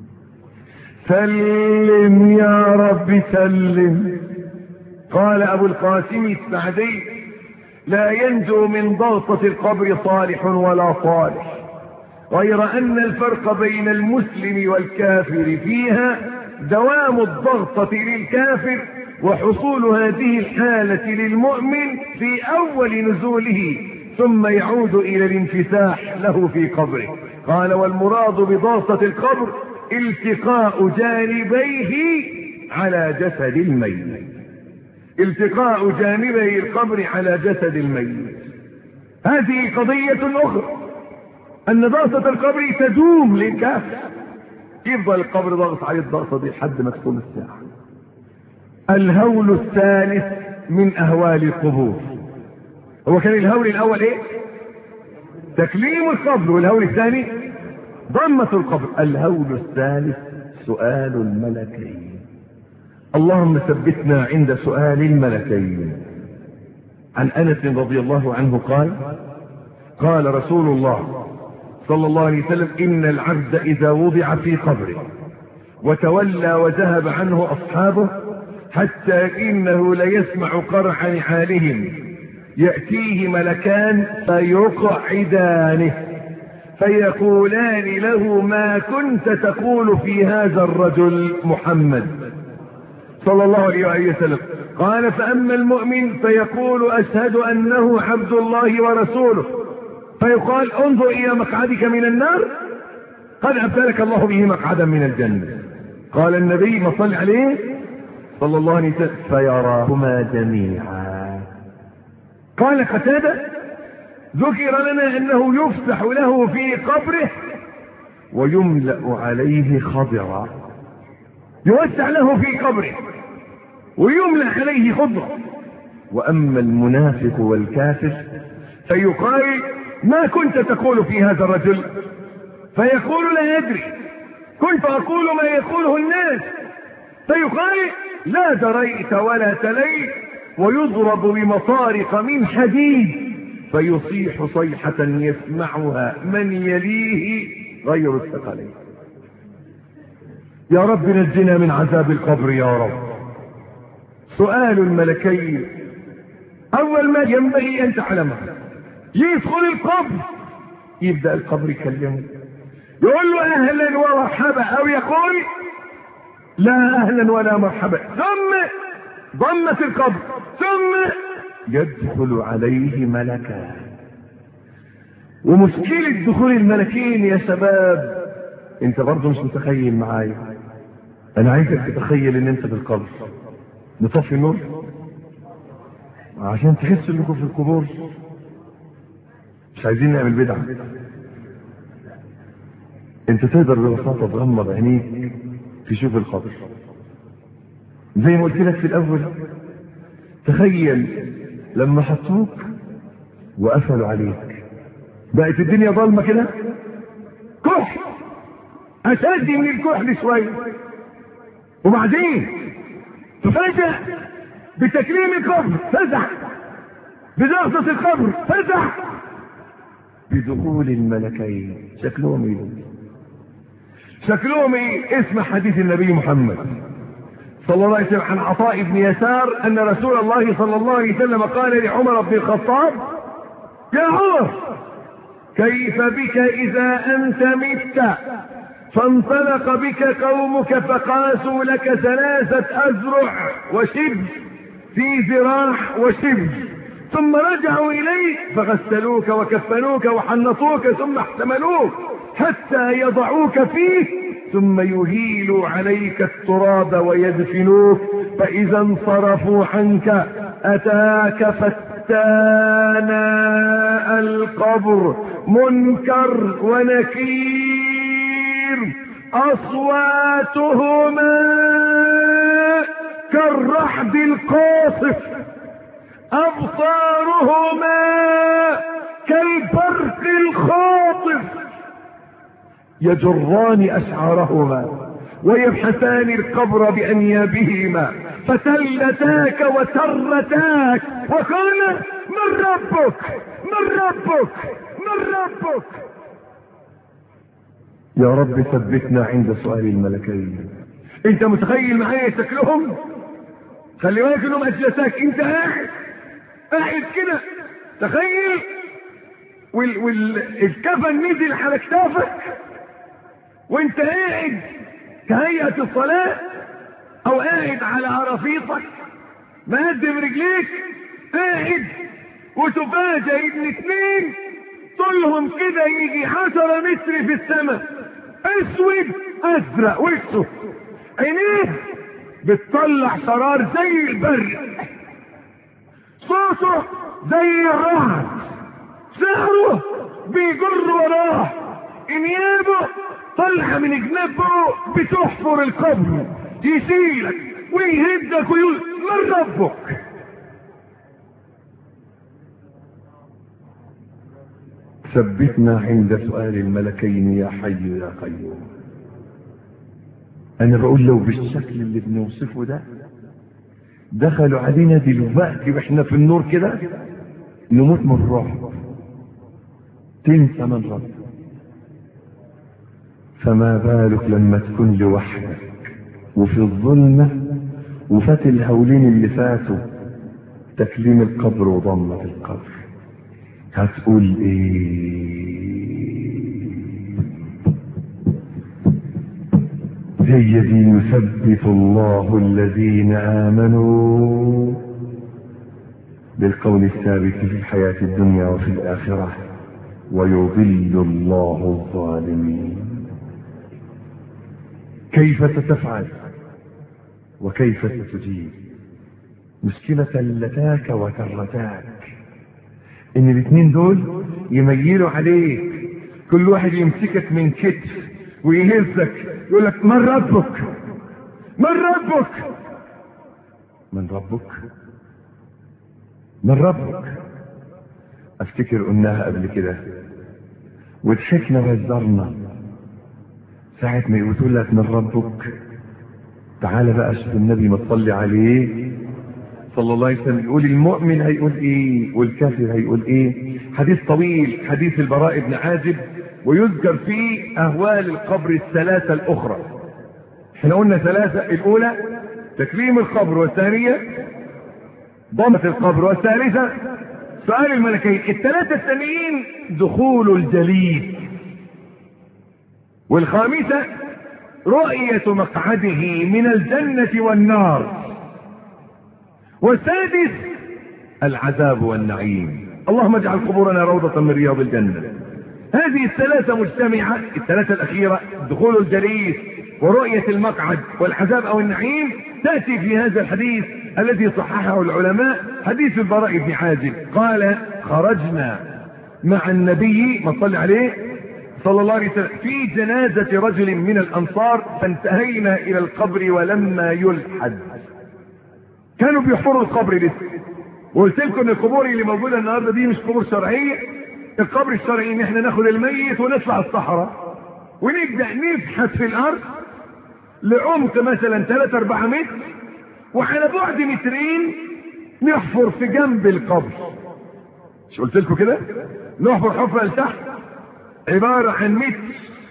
سلم يا رب سلم قال ابو القاسم السعدي لا ينجو من ضغطة القبر صالح ولا صالح غير ان الفرق بين المسلم والكافر فيها دوام الضغطة للكافر وحصول هذه الحالة للمؤمن في اول نزوله ثم يعود الى الانفتاح له في قبره قال والمراد بضغطة القبر التقاء جانبيه على جسد الميت التقاء جانبي القبر على جسد الميت هذه قضية أخرى أن ضغطة القبر تدوم للكافر يفضل القبر ضغط عليه الضغطة دي لحد ما تكون الساعة الهول الثالث من أهوال القبور هو كان الهول الأول إيه؟ تكليم القبر والهول الثاني ضمة القبر الهول الثالث سؤال الملكين اللهم ثبتنا عند سؤال الملكين عن انس رضي الله عنه قال قال رسول الله صلى الله عليه وسلم ان العبد اذا وضع في قبره وتولى وذهب عنه اصحابه حتى انه ليسمع قرع نعالهم ياتيه ملكان فيقعدانه فيقولان له ما كنت تقول في هذا الرجل محمد صلى الله عليه وسلم قال فأما المؤمن فيقول أشهد أنه عبد الله ورسوله فيقال انظر إلى مقعدك من النار قد أبدلك الله به مقعدا من الجنة قال النبي ما صلى عليه صلى الله عليه وسلم فيراهما جميعا قال قتادة ذكر لنا انه يفتح له في قبره ويملأ عليه خضرا يوسع له في قبره ويملأ عليه خضرة وأما المنافق والكافر فيقال ما كنت تقول في هذا الرجل فيقول لا يدري كنت أقول ما يقوله الناس فيقال لا دريت ولا تليت ويضرب بمطارق من حديد فيصيح صيحة يسمعها من يليه غير الثقلين يا رب نجنا من عذاب القبر يا رب سؤال الملكين أول ما ينبغي أن تعلمه يدخل القبر يبدأ القبر يكلمه يقول له أهلا ومرحبا أو يقول لا أهلا ولا مرحبا ثم ضمت القبر ثم يدخل عليه ملكان ومشكلة دخول الملكين يا شباب انت برضه مش متخيل معايا انا عايزك تتخيل ان انت في القبر نطفي النور عشان تحس انكم في القبور مش عايزين نعمل بدعة انت تقدر ببساطة تغمض عينيك تشوف القبر زي ما قلت لك في الاول تخيل لما حطوك وقفلوا عليك بقت الدنيا ضلمة كده كحل أشد من الكحل شوية وبعدين تفاجأ بتكريم القبر فزع بزغطة القبر فزع بدخول الملكين شكلهم ايه شكلهم ايه اسم حديث النبي محمد صلى الله عليه وسلم عن عطاء بن يسار ان رسول الله صلى الله عليه وسلم قال لعمر بن الخطاب يا عمر كيف بك اذا انت مت فانطلق بك قومك فقاسوا لك ثلاثة أزرع وشبر في ذراع وشبر ثم رجعوا إليك فغسلوك وكفنوك وحنطوك ثم احتملوك حتى يضعوك فيه ثم يهيلوا عليك التراب ويدفنوك فإذا انصرفوا عنك أتاك فتانا القبر منكر ونكير أصواتهما كالرحب القاصف أبصارهما كالبرق الخاطف يجران أشعارهما ويبحثان القبر بأنيابهما فتلتاك وترتاك وقال من ربك من ربك من ربك يا رب ثبتنا عند سؤال الملكين انت متخيل معايا شكلهم خلي بالك انهم اجلساك انت قاعد قاعد كده تخيل وال والكفن نزل على كتافك وانت قاعد كهيئة الصلاة او قاعد على عرفيطك مقدم رجليك قاعد وتفاجئ ان اتنين طولهم كده يجي عشرة متر في السماء اسود ازرق وشه عينيه بتطلع شرار زي البرق صوته زي الرعد شعره بيجر وراه انيابه طالعه من جنبه بتحفر القبر يشيلك ويهدك ويقول من ربك ثبتنا عند سؤال الملكين يا حي يا قيوم انا بقول لو بالشكل اللي بنوصفه ده دخلوا علينا دلوقتي واحنا في النور كده نموت من الرعب تنسى من رب فما بالك لما تكون لوحدك وفي الظلمة وفات الهولين اللي فاتوا تكليم القبر وضمة القبر هتقول ايه هي دي يثبت الله الذين امنوا بالقول الثابت في الحياة الدنيا وفي الآخرة ويضل الله الظالمين كيف ستفعل وكيف ستجيب مشكلة لتاك وترتاك ان الاثنين دول يميلوا عليك كل واحد يمسكك من كتف ويهزك يقول لك من ربك من ربك من ربك من ربك افتكر قلناها قبل كده وضحكنا وهزرنا ساعة ما يقول لك من ربك تعالى بقى شوف النبي ما تصلي عليه صلى الله عليه وسلم يقول المؤمن هيقول ايه والكافر هيقول ايه حديث طويل حديث البراء بن عازب ويذكر فيه اهوال القبر الثلاثة الاخرى احنا قلنا ثلاثة الاولى تكريم القبر والثانية ضمة القبر والثالثة سؤال الملكين الثلاثة الثانيين دخول الجليد والخامسة رؤية مقعده من الجنة والنار والسادس العذاب والنعيم اللهم اجعل قبورنا روضة من رياض الجنة هذه الثلاثة مجتمعة الثلاثة الأخيرة دخول الجليس ورؤية المقعد والعذاب أو النعيم تأتي في هذا الحديث الذي صححه العلماء حديث البراء بن عازب قال خرجنا مع النبي ما صلى عليه صلى الله عليه وسلم في جنازة رجل من الأنصار فانتهينا إلى القبر ولما يلحد كانوا بيحفروا القبر لسه وقلت لكم ان القبور اللي موجوده النهارده دي مش قبور شرعيه القبر الشرعي ان احنا ناخد الميت ونطلع الصحراء ونبدا نبحث في الارض لعمق مثلا 3 4 متر وعلى بعد مترين نحفر في جنب القبر مش قلت لكم كده نحفر حفره لتحت عباره عن متر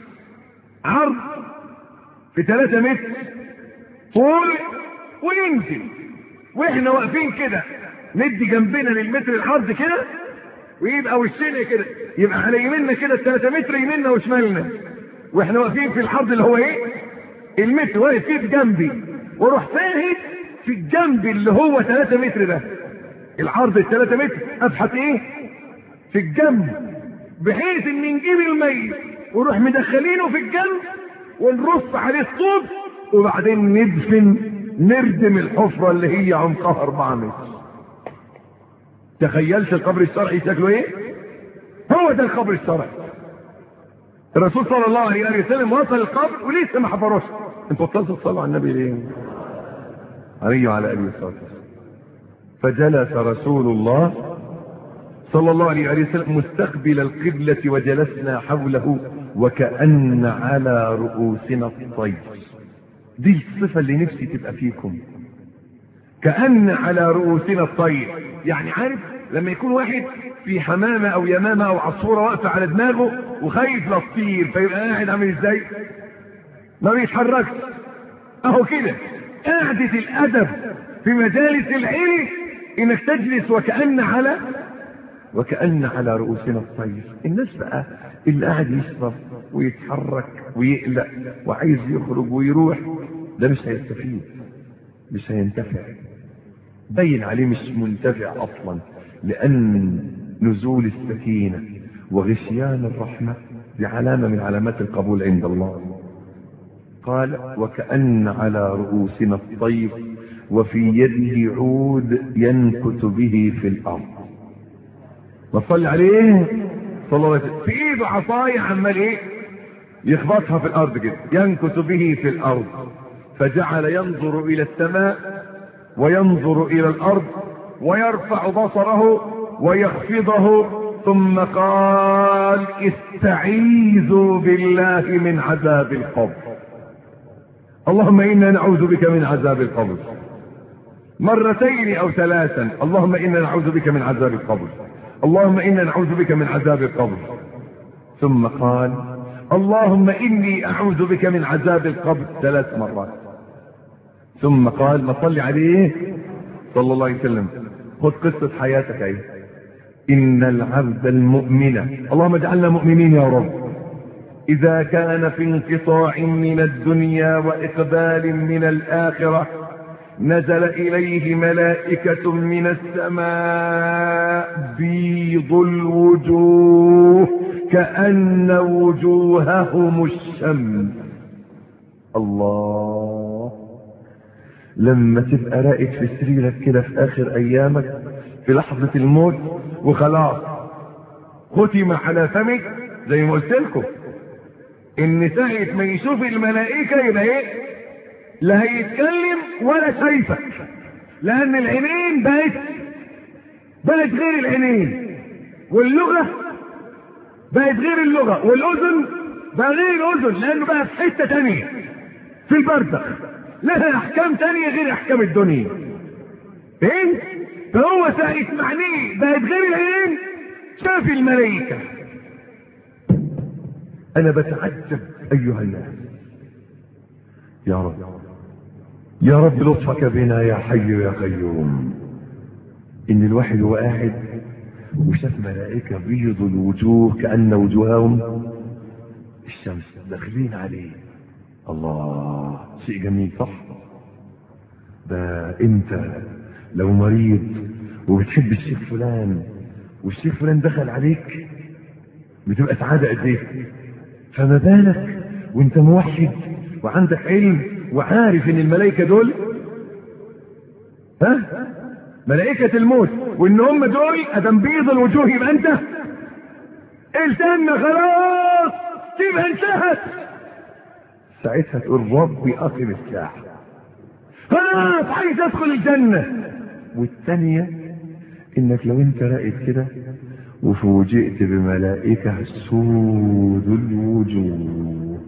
عرض في 3 متر طول وينزل واحنا واقفين كده ندي جنبنا للمتر العرض كده ويبقى وشنا كده يبقى على يميننا كده 3 متر يميننا وشمالنا واحنا واقفين في الحرب اللي هو ايه المتر واقف فيه جنبي واروح فاهد في الجنب اللي هو 3 متر ده العرض ال 3 متر ابحث ايه في الجنب بحيث ان نجيب الميت ونروح مدخلينه في الجنب ونرص عليه الصوت وبعدين ندفن نردم الحفرة اللي هي عمقها 4 متر تخيلش القبر الشرعي شكله ايه هو ده القبر الشرعي الرسول صلى الله عليه وسلم وصل القبر ولسه ما حفروش انتوا بطلتوا تصلوا على النبي ليه عليه وعلى اله وصحبه فجلس رسول الله صلى الله عليه وسلم مستقبل القبلة وجلسنا حوله وكأن على رؤوسنا الطير دي الصفة اللي نفسي تبقى فيكم كأن على رؤوسنا الطير يعني عارف لما يكون واحد في حمامة او يمامة او عصفورة واقفة على دماغه وخايف لا تطير فيبقى قاعد عامل ازاي ما بيتحركش اهو كده قعدة الادب في مجالس العلم انك تجلس وكأن على وكأن على رؤوسنا الطير الناس بقى اللي قاعد يشرب ويتحرك ويقلق وعايز يخرج ويروح ده مش هيستفيد مش هينتفع باين عليه مش منتفع اصلا لان نزول السكينة وغشيان الرحمة دي علامة من علامات القبول عند الله قال وكأن على رؤوسنا الطير وفي يده عود ينكت به في الارض وصلي عليه صلى الله عليه وسلم في ايده عصاية عمال ايه يخبطها في الارض كده ينكت به في الارض فجعل ينظر الى السماء وينظر الى الارض ويرفع بصره ويخفضه ثم قال استعيذوا بالله من عذاب القبر اللهم انا نعوذ بك من عذاب القبر مرتين او ثلاثا اللهم انا نعوذ بك من عذاب القبر اللهم انا نعوذ بك من عذاب القبر ثم قال اللهم اني اعوذ بك من عذاب القبر ثلاث مرات ثم قال ما صلي عليه صلى الله عليه وسلم خذ قصة حياتك ايه ان العبد المؤمن اللهم اجعلنا مؤمنين يا رب اذا كان في انقطاع من الدنيا واقبال من الاخره نزل اليه ملائكة من السماء بيض الوجوه كأن وجوههم الشمس الله لما تبقى راقد في سريرك كده في اخر ايامك في لحظة الموت وخلاص ختم على فمك زي ما قلت لكم ان ساعة ما يشوف الملائكة يبقى ايه لا هيتكلم ولا شايفك لان العينين بقت بقت غير العينين واللغة بقت غير اللغة والاذن بقى غير الاذن لانه بقى في حتة تانية في البرزخ لها احكام تانية غير احكام الدنيا فهمت فهو ساعة معنيه بقت غير العينين شاف الملائكة انا بتعجب ايها الناس يا رب يا رب لطفك بنا يا حي يا قيوم ان الواحد هو قاعد وشاف ملائكة بيض الوجوه كأن وجوههم الشمس داخلين عليه الله شيء جميل صح ده انت لو مريض وبتحب الشيخ فلان والشيخ فلان دخل عليك بتبقى سعادة قد ايه فما بالك وانت موحد وعندك علم وعارف ان الملائكة دول ها ملائكة الموت وان هم دول ادم بيض الوجوه يبقى انت التنا خلاص تبقى انتهت ساعتها تقول ربي اقم الساعة خلاص عايز ادخل الجنة والثانية انك لو انت راقد كده وفوجئت بملائكة سود الوجوه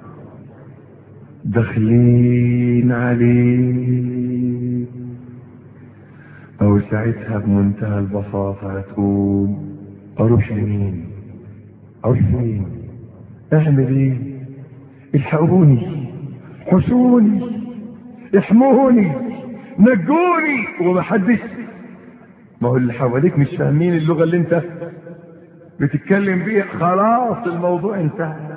داخلين عليك او ساعتها بمنتهى البساطة هتقول اروح لمين اروح فين اعمل ايه الحقوني حسوني احموني نجوني ومحدش ما هو اللي حواليك مش فاهمين اللغة اللي انت بتتكلم بيها خلاص الموضوع انتهى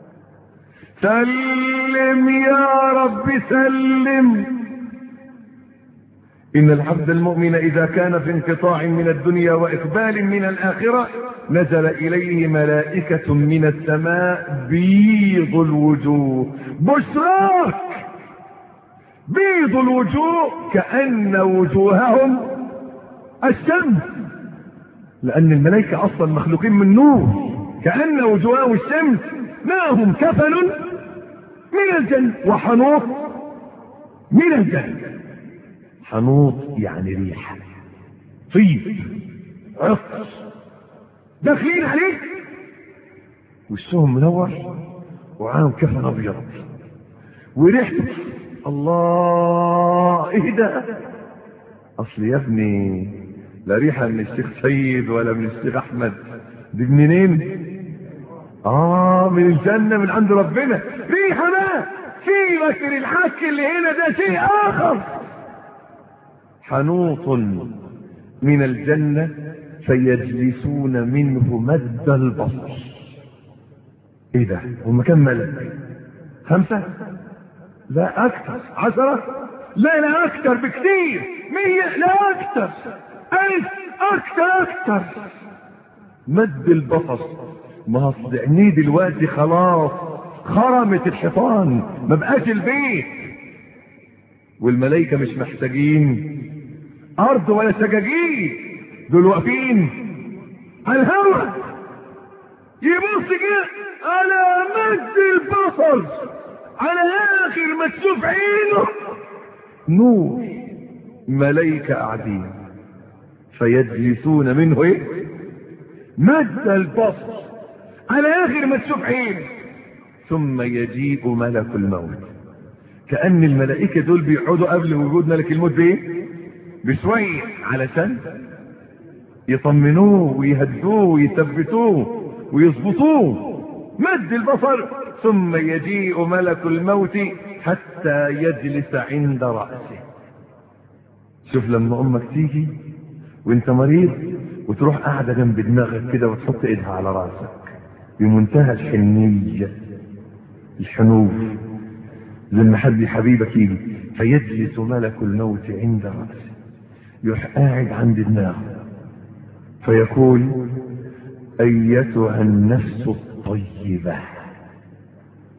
سلم يا رب سلم إن العبد المؤمن إذا كان في انقطاع من الدنيا وإقبال من الآخرة نزل إليه ملائكة من السماء بيض الوجوه بشراك بيض الوجوه كأن وجوههم الشمس لأن الملائكة أصلا مخلوقين من نور كأن وجوههم الشمس معهم كفن من الجنة وحنوط من الجنة حنوط يعني ريحة طيب عطر داخلين عليك وشهم منور وعاهم كفن ابيض وريحته الله ايه ده اصل يا ابني لا ريحة من الشيخ سيد ولا من الشيخ احمد دي منين اه من الجنة من عند ربنا ريحة ما سيبك من الحك اللي هنا ده شيء اخر حنوط من الجنة فيجلسون منه مد البصر ايه ده هم كم ملك خمسة لا اكثر عشرة لا لا اكثر بكثير مية لا اكثر الف اكثر اكثر مد البصر ما اصل عينيه دلوقتي خلاص خرمت الحيطان ما بقاش البيت والملائكة مش محتاجين ارض ولا سجاجيد دول واقفين على الهواء يبص كده على مد البصر على اخر ما تشوف عينه نور ملائكة قاعدين فيجلسون منه ايه مد البصر على اخر ما تشوف عينه ثم يجيء ملك الموت كأن الملائكة دول بيقعدوا قبل وجود ملك الموت بايه بشوية علشان يطمنوه ويهدوه ويثبتوه ويظبطوه مد البصر ثم يجيء ملك الموت حتى يجلس عند رأسه شوف لما امك تيجي وانت مريض وتروح قاعدة جنب دماغك كده وتحط ايدها على راسك بمنتهى الحنية الحنوف لما حد حبيبك يجي فيجلس ملك الموت عند رأسه يروح قاعد عند دماغه فيقول ايتها النفس الطيبة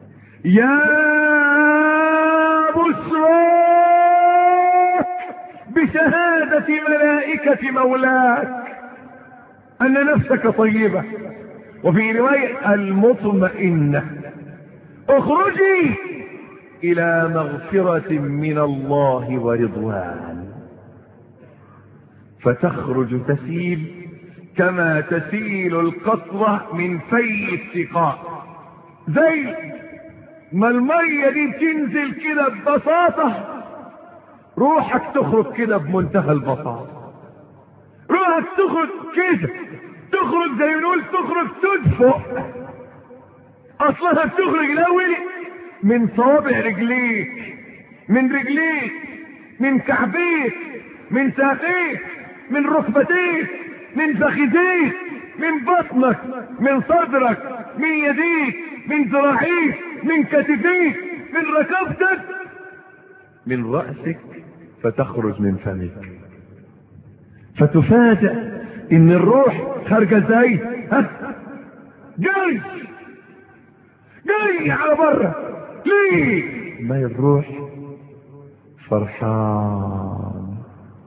يا بشراك بشهادة ملائكة مولاك أن نفسك طيبة وفي رواية المطمئنة اخرجي إلى مغفرة من الله ورضوان فتخرج تسيل كما تسيل القطرة من في السقاء زي ما المية دي بتنزل كده ببساطة روحك تخرج كده بمنتهى البساطة روحك تخرج كده تخرج زي ما نقول تخرج تدفق اصلها بتخرج الاول من صوابع رجليك من رجليك من كعبيك من ساقيك من ركبتيك من فخذيك من بطنك من صدرك من يديك من ذراعيك من كتفيك من ركبتك من رأسك فتخرج من فمك فتفاجأ ان الروح خارجة ازاي ها جاي جاي على بره ليه ما الروح فرحان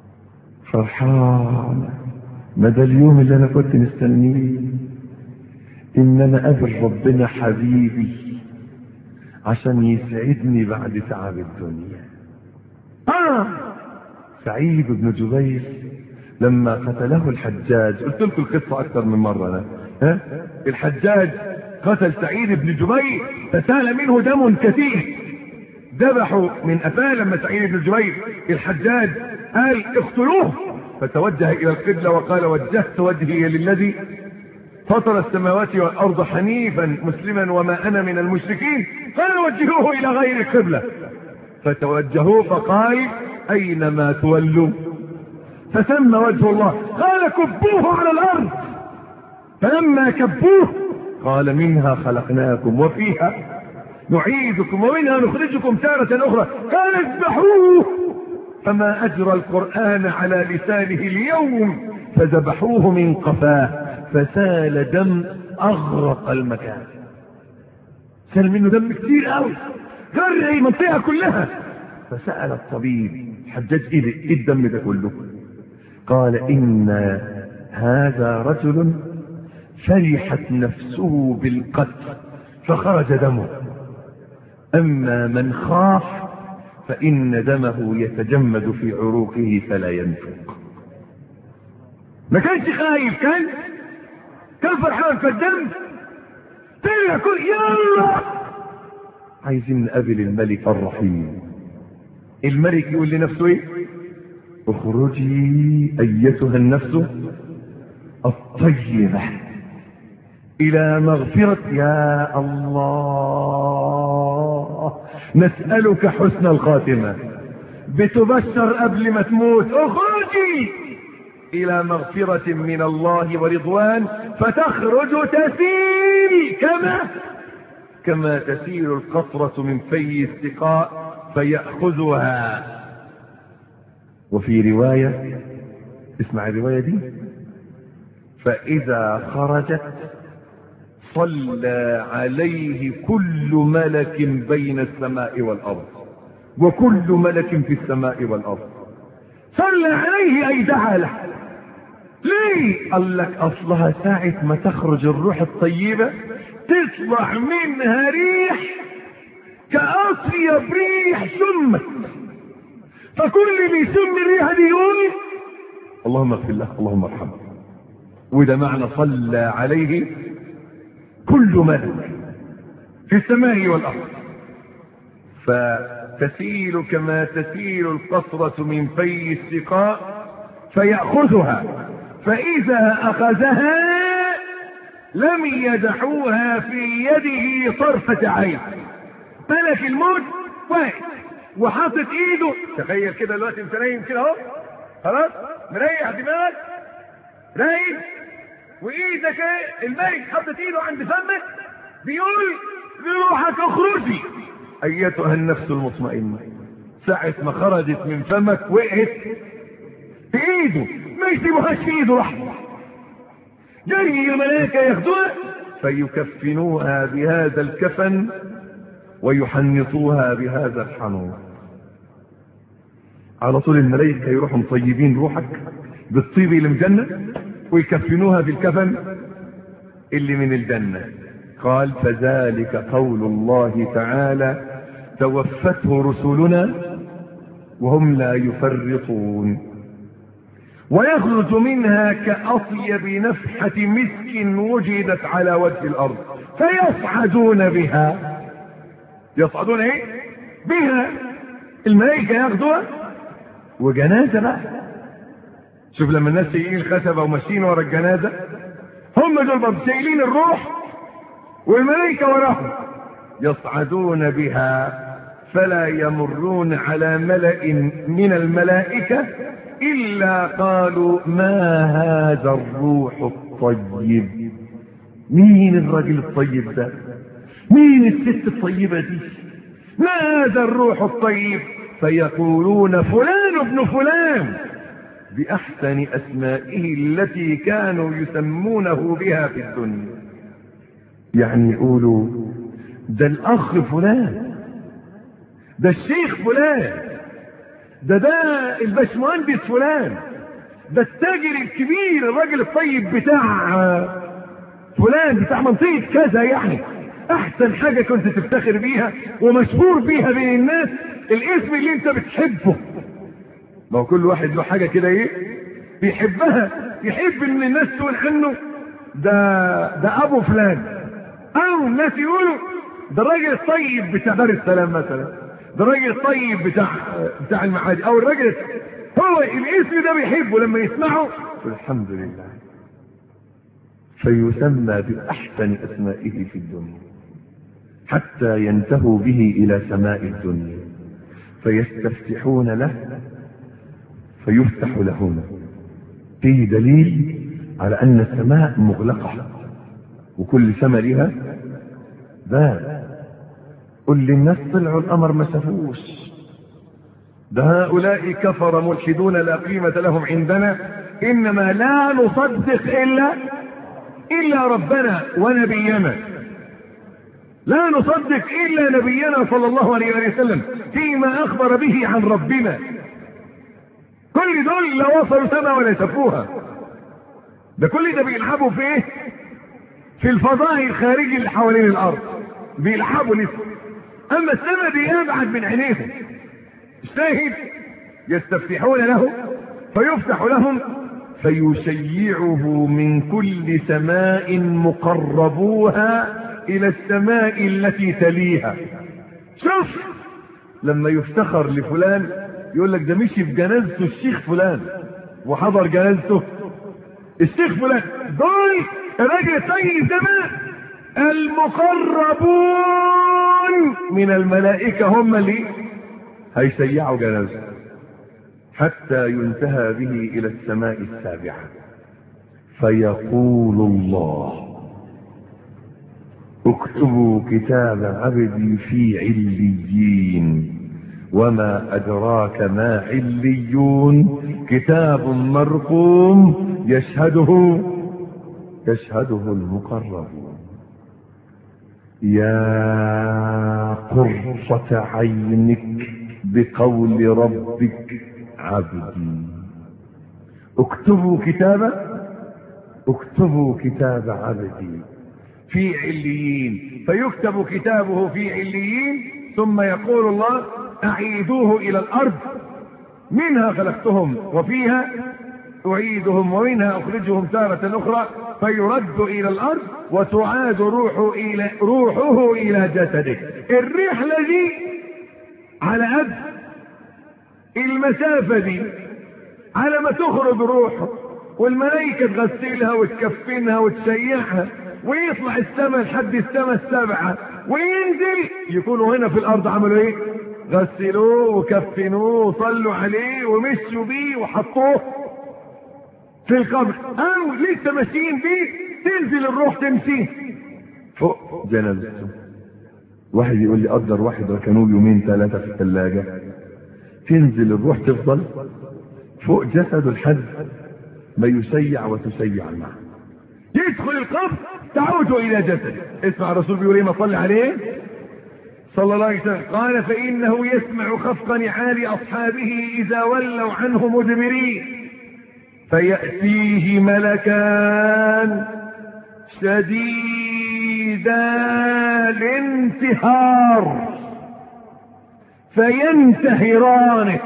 فرحان ما ده اليوم اللي انا كنت مستنيه ان انا اقابل ربنا حبيبي عشان يسعدني بعد تعب الدنيا اه سعيد بن جبير لما قتله الحجاج قلت لكم القصه اكثر من مره أنا. ها الحجاج قتل سعيد بن جبير فسال منه دم كثير ذبحوا من افاه لما سعيد بن جبير الحجاج قال اقتلوه فتوجه الى القبلة وقال وجهت وجهي للذي فطر السماوات والارض حنيفا مسلما وما انا من المشركين قال وجهوه الى غير القبلة فتوجهوه فقال اينما تولوا فثم وجه الله قال كبوه على الارض فلما كبوه قال منها خلقناكم وفيها نعيدكم ومنها نخرجكم تارة اخرى قال اذبحوه فما اجرى القرآن على لسانه اليوم فذبحوه من قفاه فسال دم اغرق المكان سال منه دم كتير قوي غرق المنطقة كلها فسأل الطبيب حجاج ايه الدم ده كله قال ان هذا رجل فرحت نفسه بالقتل فخرج دمه اما من خاف فان دمه يتجمد في عروقه فلا ينفق ما كانش خايف كان كان فرحان فالدم طلع كل يلا عايزين نقابل الملك الرحيم الملك يقول لنفسه ايه اخرجي ايتها النفس الطيبة الى مغفرة يا الله نسألك حسن الخاتمة بتبشر قبل ما تموت اخرجي الى مغفرة من الله ورضوان فتخرج تسيل كما كما تسيل القطرة من في السقاء فيأخذها وفي رواية اسمع الرواية دي فإذا خرجت صلى عليه كل ملك بين السماء والأرض وكل ملك في السماء والأرض صلى عليه أي دعا له ليه قال لك أصلها ساعة ما تخرج الروح الطيبة تطلع منها ريح كأطيب ريح شمت فكل اللي بيشم الريحة دي يقول اللهم اغفر له اللهم ارحمه وده معنى صلى عليه كل ملك في السماء والارض فتسيل كما تسيل القطرة من في السقاء فيأخذها فإذا أخذها لم يدحوها في يده طرفة عين ملك الموت واقف وحاطط ايده تخيل كده دلوقتي انت نايم كده اهو خلاص مريح دماغك رايق وايدك الملك حاطط ايده عند فمك بيقول بروحك اخرجي ايتها النفس المطمئنه ساعة ما خرجت من فمك وقعت في ايده ما يسيبوهاش في ايده لحظة جري الملائكة ياخدوها فيكفنوها بهذا الكفن ويحنطوها بهذا الحنوط على طول الملائكة يروحوا مطيبين روحك بالطيب اللي من الجنة ويكفنوها في الكفن اللي من الجنة قال فذلك قول الله تعالى توفته رسلنا وهم لا يفرطون ويخرج منها كأطيب نفحة مسك وجدت على وجه الأرض فيصعدون بها يصعدون ايه بها الملائكة ياخدوها وجنازة بقى شوف لما الناس شايلين الخشبة وماشيين ورا الجنازة هم دول برضه شايلين الروح والملائكة وراهم يصعدون بها فلا يمرون على ملأ من الملائكة إلا قالوا ما هذا الروح الطيب مين الرجل الطيب ده مين الست الطيبة دي ما هذا الروح الطيب فيقولون فلان ابن فلان بأحسن أسمائه التي كانوا يسمونه بها في الدنيا يعني يقولوا ده الأخ فلان ده الشيخ فلان ده ده الباشمهندس فلان ده التاجر الكبير الراجل الطيب بتاع فلان بتاع منطقة كذا يعني احسن حاجة كنت تفتخر بيها ومشهور بيها بين الناس الاسم اللي انت بتحبه ما هو كل واحد له حاجة كده ايه بيحبها يحب ان الناس تقول عنه ده ده ابو فلان او الناس يقولوا ده الراجل الطيب بتاع دار السلام مثلا ده الراجل الطيب بتاع بتاع المعادي او الراجل هو الاسم ده بيحبه لما يسمعه الحمد لله فيسمى باحسن اسمائه في الدنيا حتى ينتهوا به الى سماء الدنيا فيستفتحون له فيفتح لهم فيه دليل على ان السماء مغلقه وكل سماء لها باب قل للناس طلعوا القمر ما شافوش ده هؤلاء كفر ملحدون لا قيمة لهم عندنا إنما لا نصدق إلا إلا ربنا ونبينا لا نصدق إلا نبينا صلى الله عليه وسلم فيما أخبر به عن ربنا كل دول لا وصلوا سما ولا شافوها ده كل ده بيلعبوا في ايه في الفضاء الخارجي اللي حوالين الارض بيلعبوا لسه اما السماء دي ابعد من عينيهم الشاهد يستفتحون له فيفتح لهم فيشيعه من كل سماء مقربوها الى السماء التي تليها شوف لما يفتخر لفلان يقول لك ده مشي في جنازته الشيخ فلان وحضر جنازته الشيخ فلان دول الراجل الطيب ده بقى المقربون من الملائكة هم اللي هيشيعوا جنازته حتى ينتهى به إلى السماء السابعة فيقول الله اكتبوا كتاب عبدي في عليين وما أدراك ما عليون كتاب مرقوم يشهده يشهده المقربون يا قرة عينك بقول ربك عبدي اكتبوا كتابه اكتبوا كتاب عبدي في عليين فيكتب كتابه في عليين ثم يقول الله اعيدوه الى الارض منها خلقتهم وفيها اعيدهم ومنها اخرجهم تارة اخرى فيرد الى الارض وتعاد روحه الى روحه الى جسده الرحلة دي على قد المسافة دي على ما تخرج روحه والملائكة تغسلها وتكفنها وتشيعها ويطلع السماء لحد السماء السبعة وينزل يكونوا هنا في الأرض عملوا إيه؟ غسلوه وكفنوه وصلوا عليه ومشوا بيه وحطوه في القبر أو لسه ماشيين بيه تنزل الروح تمشي فوق جنازته واحد يقول لي قدر واحد ركنوه يومين ثلاثة في الثلاجة تنزل الروح تفضل فوق جسده لحد ما يسيع وتسيع معه يدخل القبر تعود الى جسده اسمع الرسول بيقول ايه ما صلي عليه صلى الله عليه وسلم قال فإنه يسمع خفق نعال أصحابه إذا ولوا عنه مدبرين فيأتيه ملكان شديدا الانتهار فينتهرانه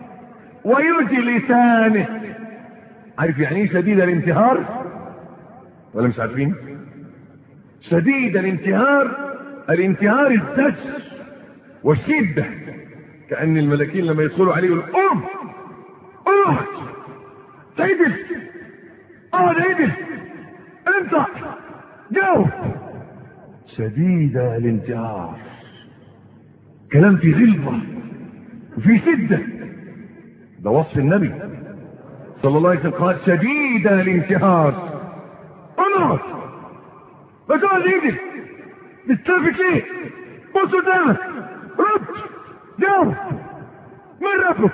ويجلسانه عارف يعني ايه شديد الانتهار ولا مش عارفين شديد الانتهار الانتهار الزج والشدة كأن الملكين لما يدخلوا عليه يقولوا قوم قوم عدل اقعد عدل انت جاوب شديد الانتهار كلام في غلظة وفي شدة ده وصف النبي صلى الله عليه وسلم قال شديد الانتهار اقعد بتقعد عدل بتلفت ليه بص قدامك رد جاوب من ربك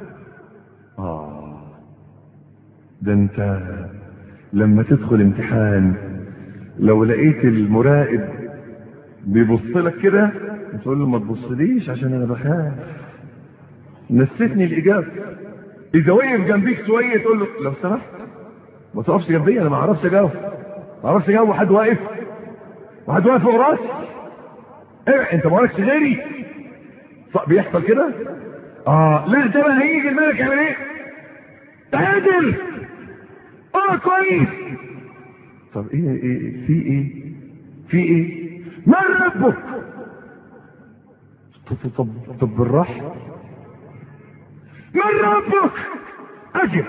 آه ده أنت لما تدخل امتحان لو لقيت المراقب بيبص لك كده تقول له ما تبصليش عشان أنا بخاف نسيتني الإجابة اذا وقف جنبيك شويه تقول له لو سمحت ما تقفش جنبي أنا ما أعرفش أجاوب ما أعرفش أجاوب وحد واقف وحد واقف فوق راسي ايه انت مالكش غيري صح بيحصل كده اه لا ده بقى هيجي الملك يعمل ايه تعادل اه كويس طب إيه إيه في إيه في إيه من ربك طب طب, طب بالراحة من ربك اجب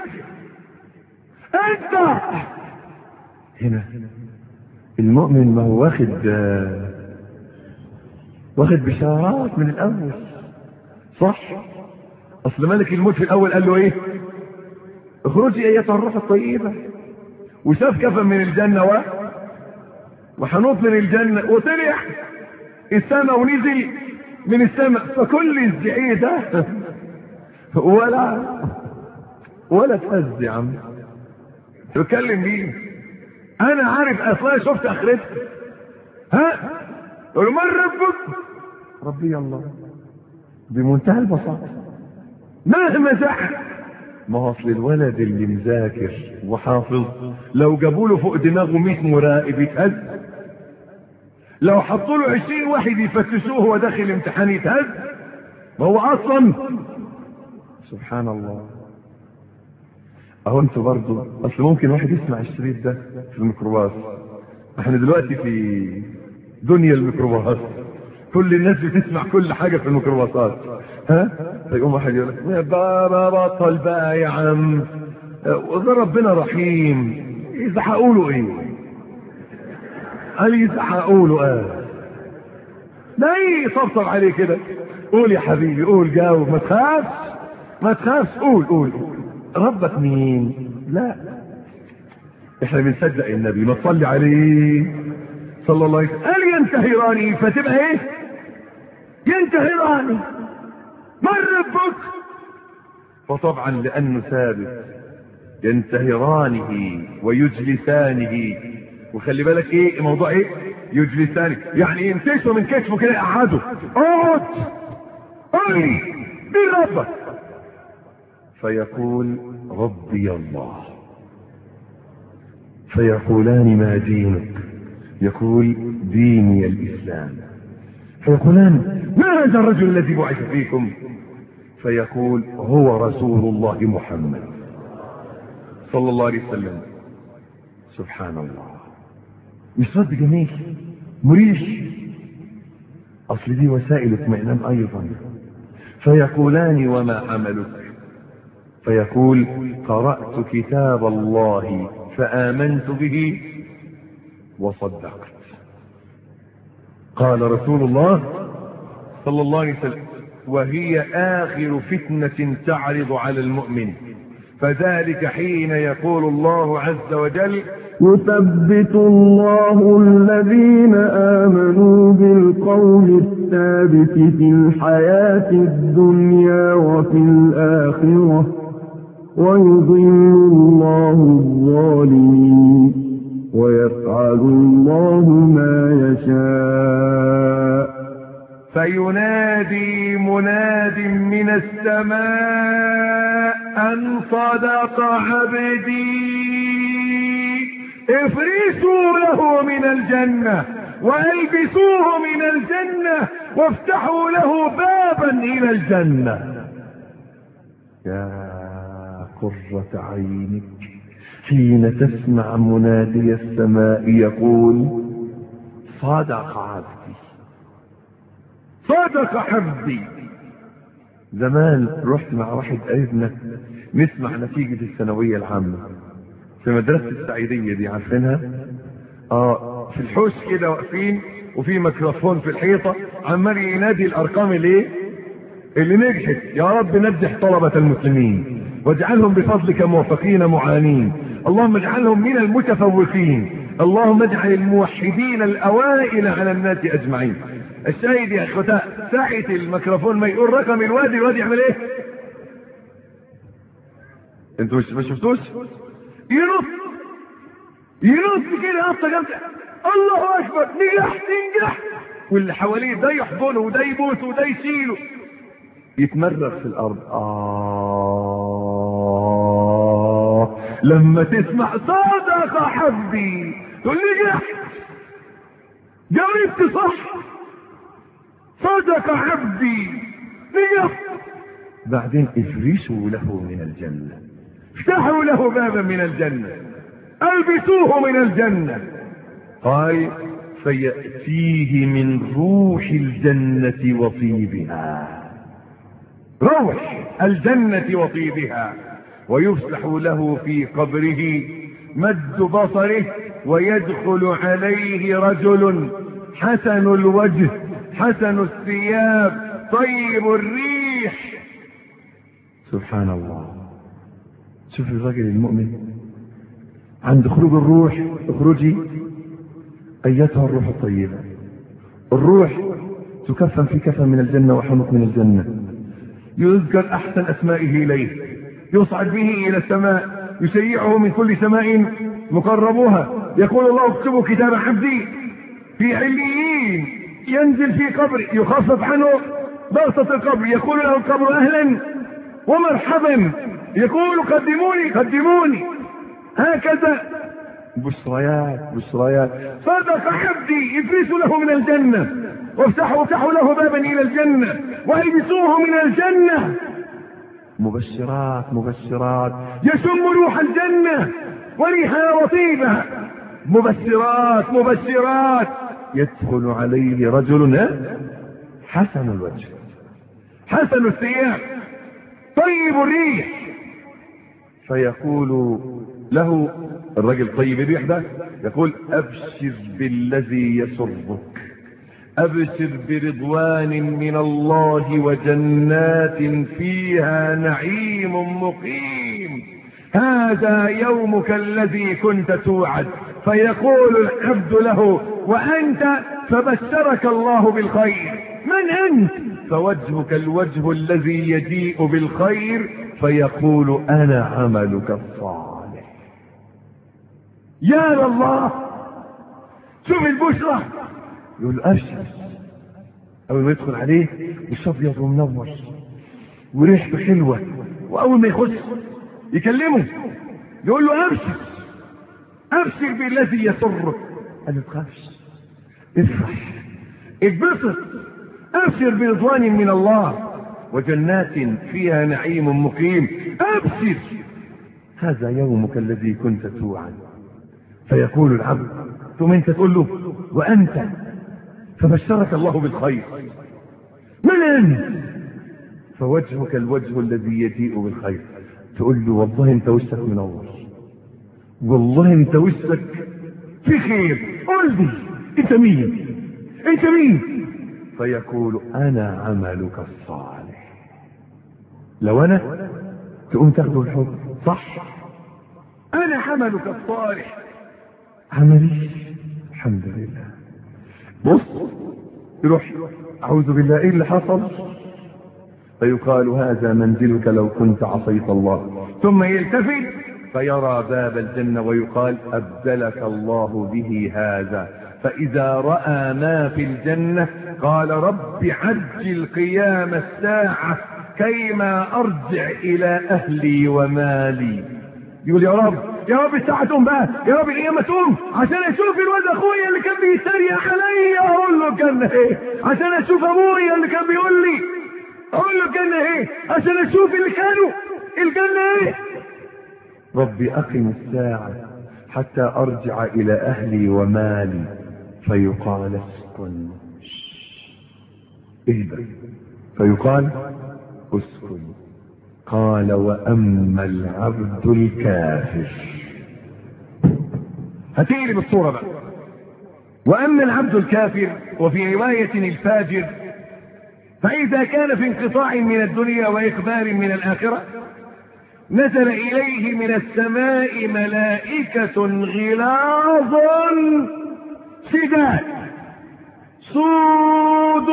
انت هنا المؤمن ما هو واخد آه، واخد بشارات من الاول صح اصل ملك الموت في الاول قال له ايه اخرجي ايتها الروح الطيبه وشاف كفن من الجنه و وحنوط من الجنه وطلع السماء ونزل من السماء فكل الزعيق ده ولا ولا تهز يا عم تكلم مين انا عارف اصلا شفت اخرتها ها قول من ربك ربي الله بمنتهى البساطة مهما زعل ما هو اصل الولد اللي مذاكر وحافظ لو جابوا له فوق دماغه 100 مراقب يتهز لو حطوا له 20 واحد يفتشوه وهو داخل الامتحان يتهز ما هو اصلا سبحان الله اهو انتوا برضه اصل ممكن واحد يسمع الشريط ده في الميكروباص احنا دلوقتي في دنيا الميكروباصات كل الناس بتسمع كل حاجه في الميكروباصات ها فيقوم واحد يقول لك يا بابا بطل بقى يا عم وده ربنا رحيم يزحقوا له ايه قال يزحقوا له اه ده يطبطب عليه كده قول يا حبيبي قول جاوب ما تخافش ما تخافش قول قول قول ربك مين لا احنا بنصدق النبي ما تصلي عليه صلى الله عليه وسلم قال ينتهراني فتبقى ايه ينتهراني من ربك فطبعا لانه ثابت ينتهرانه ويجلسانه وخلي بالك ايه الموضوع ايه يجلساني يعني يمسكوا من كتفه كده يقعدوا اقعد قول لي مين ربك فيقول ربي الله فيقولان ما دينك يقول ديني الاسلام فيقولان ما هذا الرجل الذي بعث فيكم فيقول هو رسول الله محمد صلى الله عليه وسلم سبحان الله مش رد جميل مريح اصل دي وسائل اطمئنان ايضا فيقولان وما عملك فيقول قرات كتاب الله فامنت به وصدقت قال رسول الله صلى الله عليه وسلم وهي آخر فتنة تعرض على المؤمن فذلك حين يقول الله عز وجل يثبت الله الذين آمنوا بالقول الثابت في الحياة الدنيا وفي الآخرة ويضل الله الظالمين ويفعل الله ما يشاء فينادي مناد من السماء أن صدق عبدي افرسوا له من الجنة والبسوه من الجنة وافتحوا له بابا إلى الجنة يا قرة عينك حين تسمع منادي السماء يقول صدق عبدي صدق عبدي زمان رحت مع واحد قريبنا نسمع نتيجة الثانوية العامة في مدرسة السعيدية دي عارفينها؟ اه في الحوش كده واقفين وفي ميكروفون في الحيطة عمال ينادي الأرقام اللي اللي نجحت يا رب نجح طلبة المسلمين واجعلهم بفضلك موفقين معانين اللهم اجعلهم من المتفوقين اللهم اجعل الموحدين الأوائل على الناس أجمعين الشاهد يا اخوتاء ساعة الميكروفون ما يقول رقم الوادي الوادي يعمل ايه؟ انتوا مش ما شفتوش؟ ينط ينط كده نطه جامده الله اكبر نجح ننجح واللي حواليه ده يحضنه وده يبوسه وده يشيله يتمرغ في الارض آه لما تسمع صدق حبي تقول نجحت جاوبت صح صدق عبدي نجحت بعدين افرشوا له من الجنة افتحوا له بابا من الجنة البسوه من الجنة قال فيأتيه من روح الجنة وطيبها روح الجنة وطيبها ويفسح له في قبره مد بصره ويدخل عليه رجل حسن الوجه حسن الثياب طيب الريح سبحان الله شوف الرجل المؤمن عند خروج الروح اخرجي ايتها الروح الطيبة الروح تكفن في كفن من الجنة وحنط من الجنة يذكر احسن اسمائه اليه يصعد به الى السماء يشيعه من كل سماء مقربوها يقول الله اكتبوا كتاب عبدي في عليين ينزل في قبر يخفف عنه ضغطة القبر يقول له القبر اهلا ومرحبا يقول قدموني قدموني هكذا بشريات بشريات صدق عبدي افرسوا له من الجنة وافتحوا افتحوا له بابا الى الجنة والبسوه من الجنة مبشرات مبشرات يشم روح الجنة وريحها وطيبها مبشرات مبشرات يدخل عليه رجل ها؟ حسن الوجه حسن الثياب طيب الريح فيقول له الرجل طيب الريح ده يقول ابشر بالذي يسرك ابشر برضوان من الله وجنات فيها نعيم مقيم هذا يومك الذي كنت توعد فيقول العبد له وانت فبشرك الله بالخير من انت فوجهك الوجه الذي يجيء بالخير فيقول انا عملك الصالح يا لله شوف البشرى يقول ابشر اول ما يدخل عليه وش ابيض ومنور وريحته حلوه واول ما يخش يكلمه يقول له ابشر ابشر بالذي يسرك قال له تخافش افرح اتبسط ابشر برضوان من الله وجنات فيها نعيم مقيم ابشر هذا يومك الذي كنت توعد فيقول العبد ثم انت تقول له وانت فبشرك الله بالخير من انت فوجهك الوجه الذي يجيء بالخير تقول له والله انت وشك منور والله انت وشك في خير قل لي انت مين انت مين فيقول انا عملك الصالح لو انا تقوم تاخده الحب صح انا عملك الصالح عملي الحمد لله بص يروح اعوذ بالله ايه اللي حصل فيقال هذا منزلك لو كنت عصيت الله ثم يلتفت فيرى باب الجنة ويقال أبدلك الله به هذا فإذا رأى ما في الجنة قال رب عجل قيام الساعة كيما أرجع إلى أهلي ومالي يقول يا رب يا رب الساعة تقوم بقى يا رب القيامة تقوم عشان اشوف الواد اخويا اللي كان بيتريق عليا اقول له الجنة ايه عشان اشوف ابويا اللي كان بيقول لي اقول له الجنة ايه عشان اشوف اللي كانوا الجنة ايه رب أقم الساعة حتى أرجع إلى أهلي ومالي فيقال اسكن اهدى فيقال اسكن قال وأما العبد الكافر هتقلب الصورة بقى وأما العبد الكافر وفي رواية الفاجر فإذا كان في انقطاع من الدنيا وإقبال من الآخرة نزل إليه من السماء ملائكة غلاظ شداد سود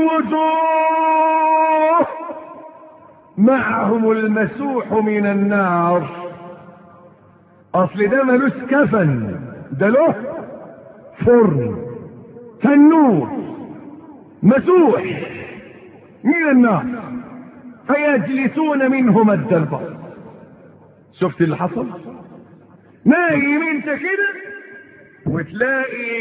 الوجوه معهم المسوح من النار اصل ده ملوش كفن ده له فرن تنور مسوح من النار فيجلسون منه مد البصر شفت اللي حصل نايم انت كده وتلاقي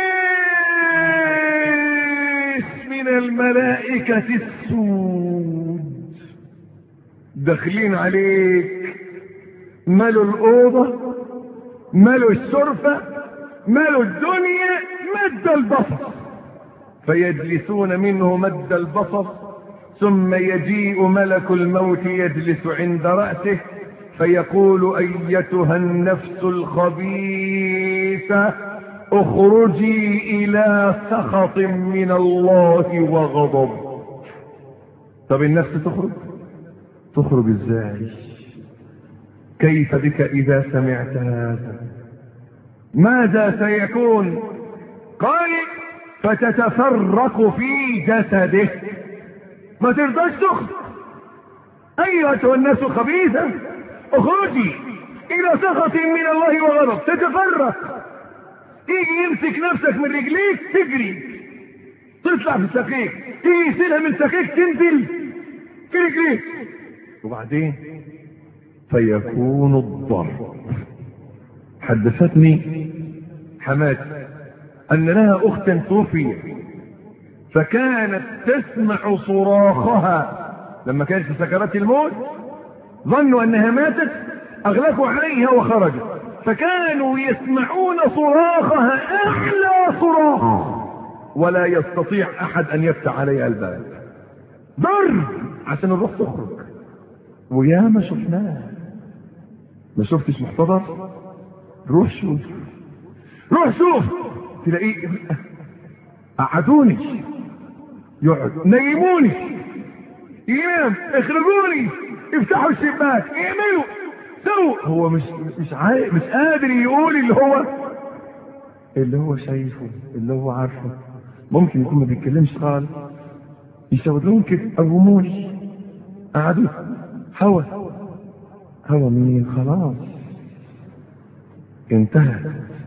جيش من الملائكة السود داخلين عليك مالوا الأوضة مالوا الشرفة مالوا الدنيا مد البصر فيجلسون منه مد البصر ثم يجيء ملك الموت يجلس عند رأسه فيقول أيتها النفس الخبيثة اخرجي إلى سخط من الله وغضب طب النفس تخرج تخرج ازاي كيف بك إذا سمعت هذا ماذا سيكون قال فتتفرق في جسده ما ترضاش تخرج أيها الناس خبيثة اخرجي إلى سخط من الله وغضب تتفرق يجي يمسك نفسك من رجليك تجري تطلع في السقيك تيجي يسيلها من سقيك تنزل في رجليك وبعدين فيكون الضرب حدثتني حماتي أن لها أختا توفيت فكانت تسمع صراخها لما كانت في سكرات الموت ظنوا أنها ماتت أغلقوا عليها وخرجت فكانوا يسمعون صراخها أحلى صراخ ولا يستطيع أحد أن يفتح عليها الباب ضرب عشان الروح تخرج ويا ما شفناه ما شفتش محتضر روح شوف روح شوف تلاقيه قعدوني يقعد نيموني ينام اخرجوني افتحوا الشباك اعملوا سووا هو مش مش عاي... مش قادر يقول اللي هو اللي هو شايفه اللي هو عارفه ممكن يكون ما بيتكلمش خالص يشاور لهم كده قوموني قعدوا هوا هوا مين خلاص انتهى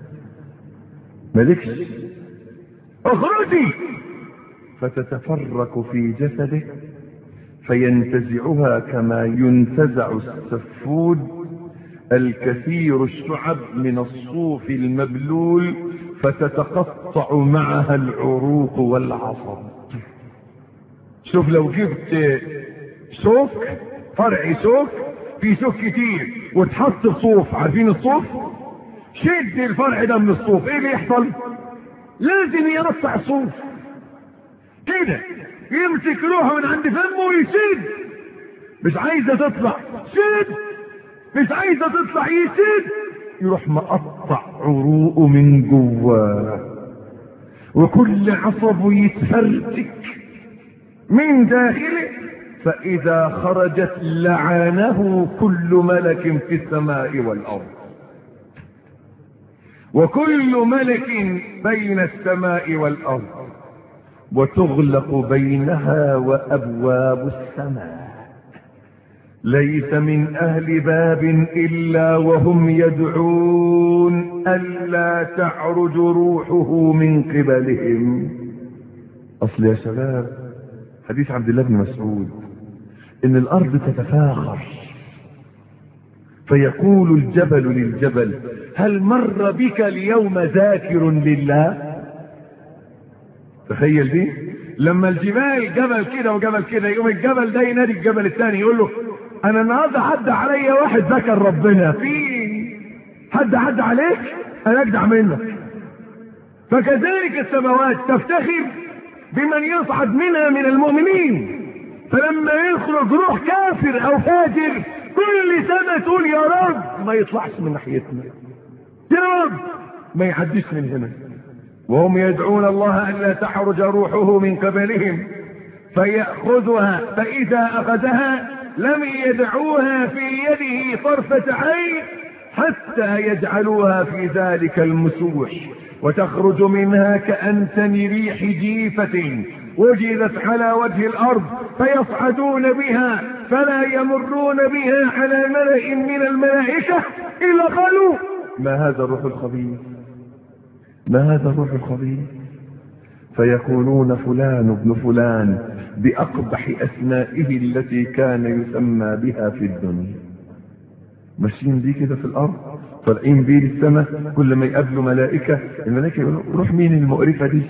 مالكش اخرجي فتتفرق في جسده فينتزعها كما ينتزع السفود الكثير الشعب من الصوف المبلول فتتقطع معها العروق والعصب شوف لو جبت سوك فرع سوك في سوك كتير وتحط صوف عارفين الصوف شد الفرع ده من الصوف ايه اللي يحصل لازم يقطع الصوف كده يمسك روحه من عند فمه ويشد مش عايزه تطلع شد مش عايزه تطلع يشد يروح مقطع عروقه من جواه وكل عصبه يتفرتك من داخله فإذا خرجت لعنه كل ملك في السماء والأرض وكل ملك بين السماء والأرض وتغلق بينها وأبواب السماء ليس من أهل باب إلا وهم يدعون ألا تعرج روحه من قبلهم اصل يا شباب حديث عبد الله بن مسعود ان الارض تتفاخر فيقول الجبل للجبل هل مر بك اليوم ذاكر لله تخيل دي لما الجبال جبل كده وجبل كده يقوم الجبل ده ينادي الجبل الثاني يقول له انا النهارده حد عليا واحد ذكر ربنا في حد حد عليك انا اجدع منك فكذلك السماوات تفتخر بمن يصعد منها من المؤمنين فلما يخرج روح كافر او فاجر كل سنه تقول يا رب ما يطلعش من ناحيتنا يا رب ما يعديش من هنا وهم يدعون الله الا تحرج روحه من قبلهم فيأخذها فإذا أخذها لم يدعوها في يده طرفة عين حتى يجعلوها في ذلك المسوح وتخرج منها كأنتن ريح جيفة وجدت على وجه الأرض فيصعدون بها فلا يمرون بها على ملأ من الملائكة إلا قالوا ما هذا الروح الخبيث ما هذا الروح الخبيث فيقولون فلان ابن فلان بأقبح أسمائه التي كان يسمى بها في الدنيا ماشيين بيه كده في الأرض طالعين بيه للسماء كل ما يقابلوا ملائكة الملائكة يقولوا روح مين المقرفة دي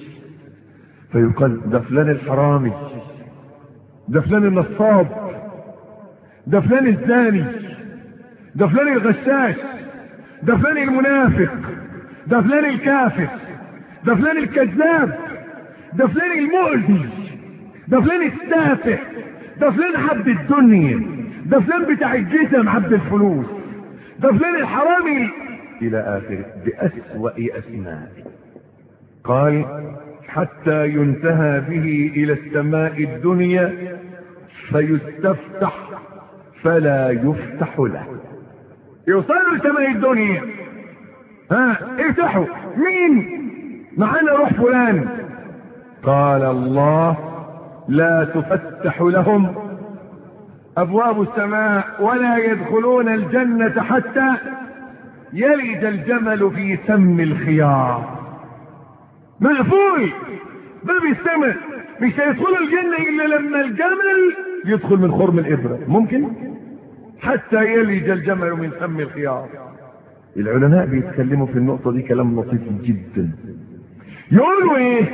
فيقال ده فلان الحرامي ده فلان النصاب ده فلان الزاني ده فلان الغشاش ده فلان المنافق ده فلان الكافر ده فلان الكذاب ده فلان المؤذي ده فلان التافه ده فلان عبد الدنيا ده فلان بتاع الجسم عبد الفلوس ده فلان الحرامي إلى آخره بأسوأ أسماء قال حتى ينتهى به إلى السماء الدنيا فيستفتح فلا يفتح له يوصلوا لسماء الدنيا ها افتحوا مين معانا روح فلان قال الله لا تفتح لهم ابواب السماء ولا يدخلون الجنة حتى يلج الجمل في سم الخيار مقفول باب السماء مش هيدخلوا الجنة الا لما الجمل يدخل من خرم الابرة ممكن حتى يلج الجمل من سم الخيار العلماء بيتكلموا في النقطة دي كلام لطيف جدا يقولوا ايه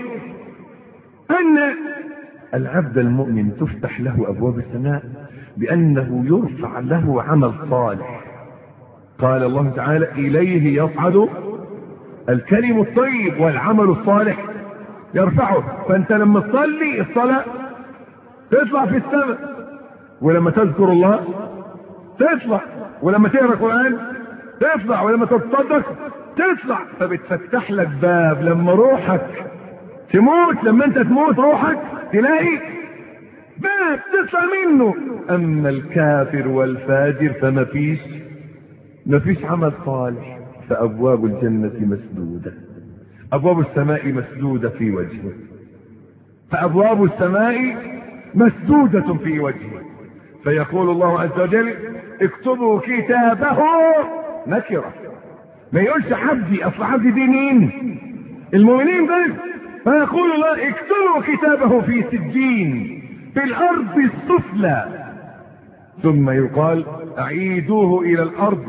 ان العبد المؤمن تفتح له أبواب السماء بأنه يرفع له عمل صالح قال الله تعالى اليه يصعد الكلم الطيب والعمل الصالح يرفعه فانت لما تصلي الصلاة تطلع في السماء ولما تذكر الله تطلع ولما تقرا قرآن تطلع ولما تتصدق تطلع فبتفتح لك باب لما روحك تموت لما انت تموت روحك تلاقي باب تطلع منه اما الكافر والفاجر فما فيش ما فيش عمل صالح فأبواب الجنة مسدودة ابواب السماء مسدودة في وجهه فابواب السماء مسدودة في وجهه فيقول الله عز وجل اكتبوا كتابه نكرة ما يقولش عبدي اصل عبدي دي مين المؤمنين بس فيقول الله اكتبوا كتابه في سجين في الارض السفلى ثم يقال اعيدوه الى الارض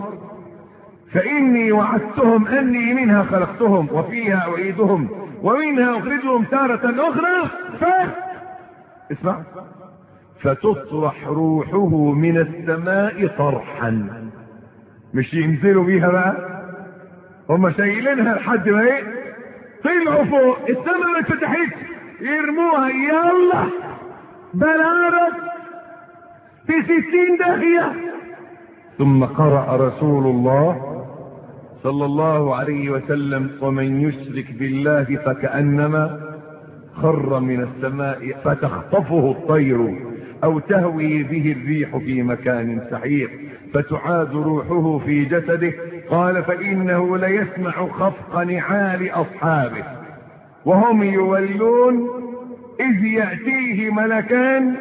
فاني وعدتهم اني منها خلقتهم وفيها اعيدهم ومنها اخرجهم تارة اخرى ف اسمع فتطرح روحه من السماء طرحا مش ينزلوا بيها بقى هم شايلينها لحد ما ايه طلعوا فوق السماء ما اتفتحتش يرموها يلا بلارت في ستين داهية ثم قرأ رسول الله صلى الله عليه وسلم ومن يشرك بالله فكأنما خر من السماء فتخطفه الطير او تهوي به الريح في مكان سحيق فتعاد روحه في جسده قال فانه ليسمع خفق نعال اصحابه وهم يولون اذ ياتيه ملكان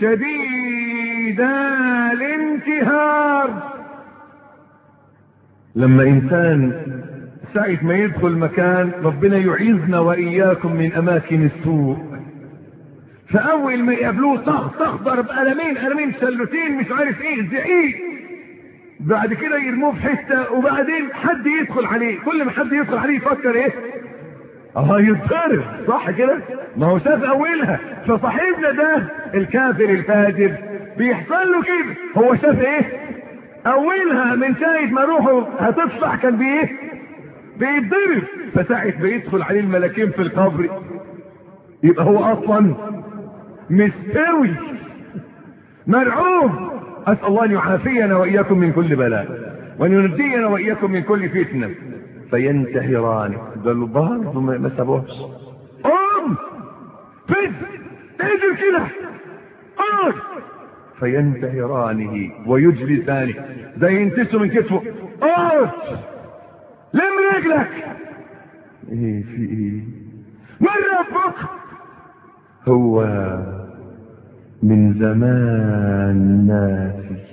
شديدا الانتهار لما انسان ساعة ما يدخل مكان ربنا يعيذنا واياكم من اماكن السوء فاول ما يقابلوه طخ طخ ضرب قلمين قلمين سلوتين مش عارف ايه زعيق بعد كده يرموه في حته وبعدين حد يدخل عليه كل ما حد يدخل عليه يفكر ايه اه يتضرب صح كده ما هو شاف اولها فصاحبنا ده الكافر الفاجر بيحصل له كده هو شاف ايه اولها من ساعه ما روحه هتطلع كان بايه بيتضرب فساعه بيدخل عليه الملاكين في القبر يبقى هو اصلا مستوي مرعوب اسال الله ان يعافينا واياكم من كل بلاء وان ينجينا واياكم من كل فتنه فينتهران دول برضه ما ما سابوهش قوم فز انزل كده قوم فينتهرانه ويجلسانه ده ينتسوا من كتفه قوم لم رجلك ايه في ايه من ربك هو من زمان ناسي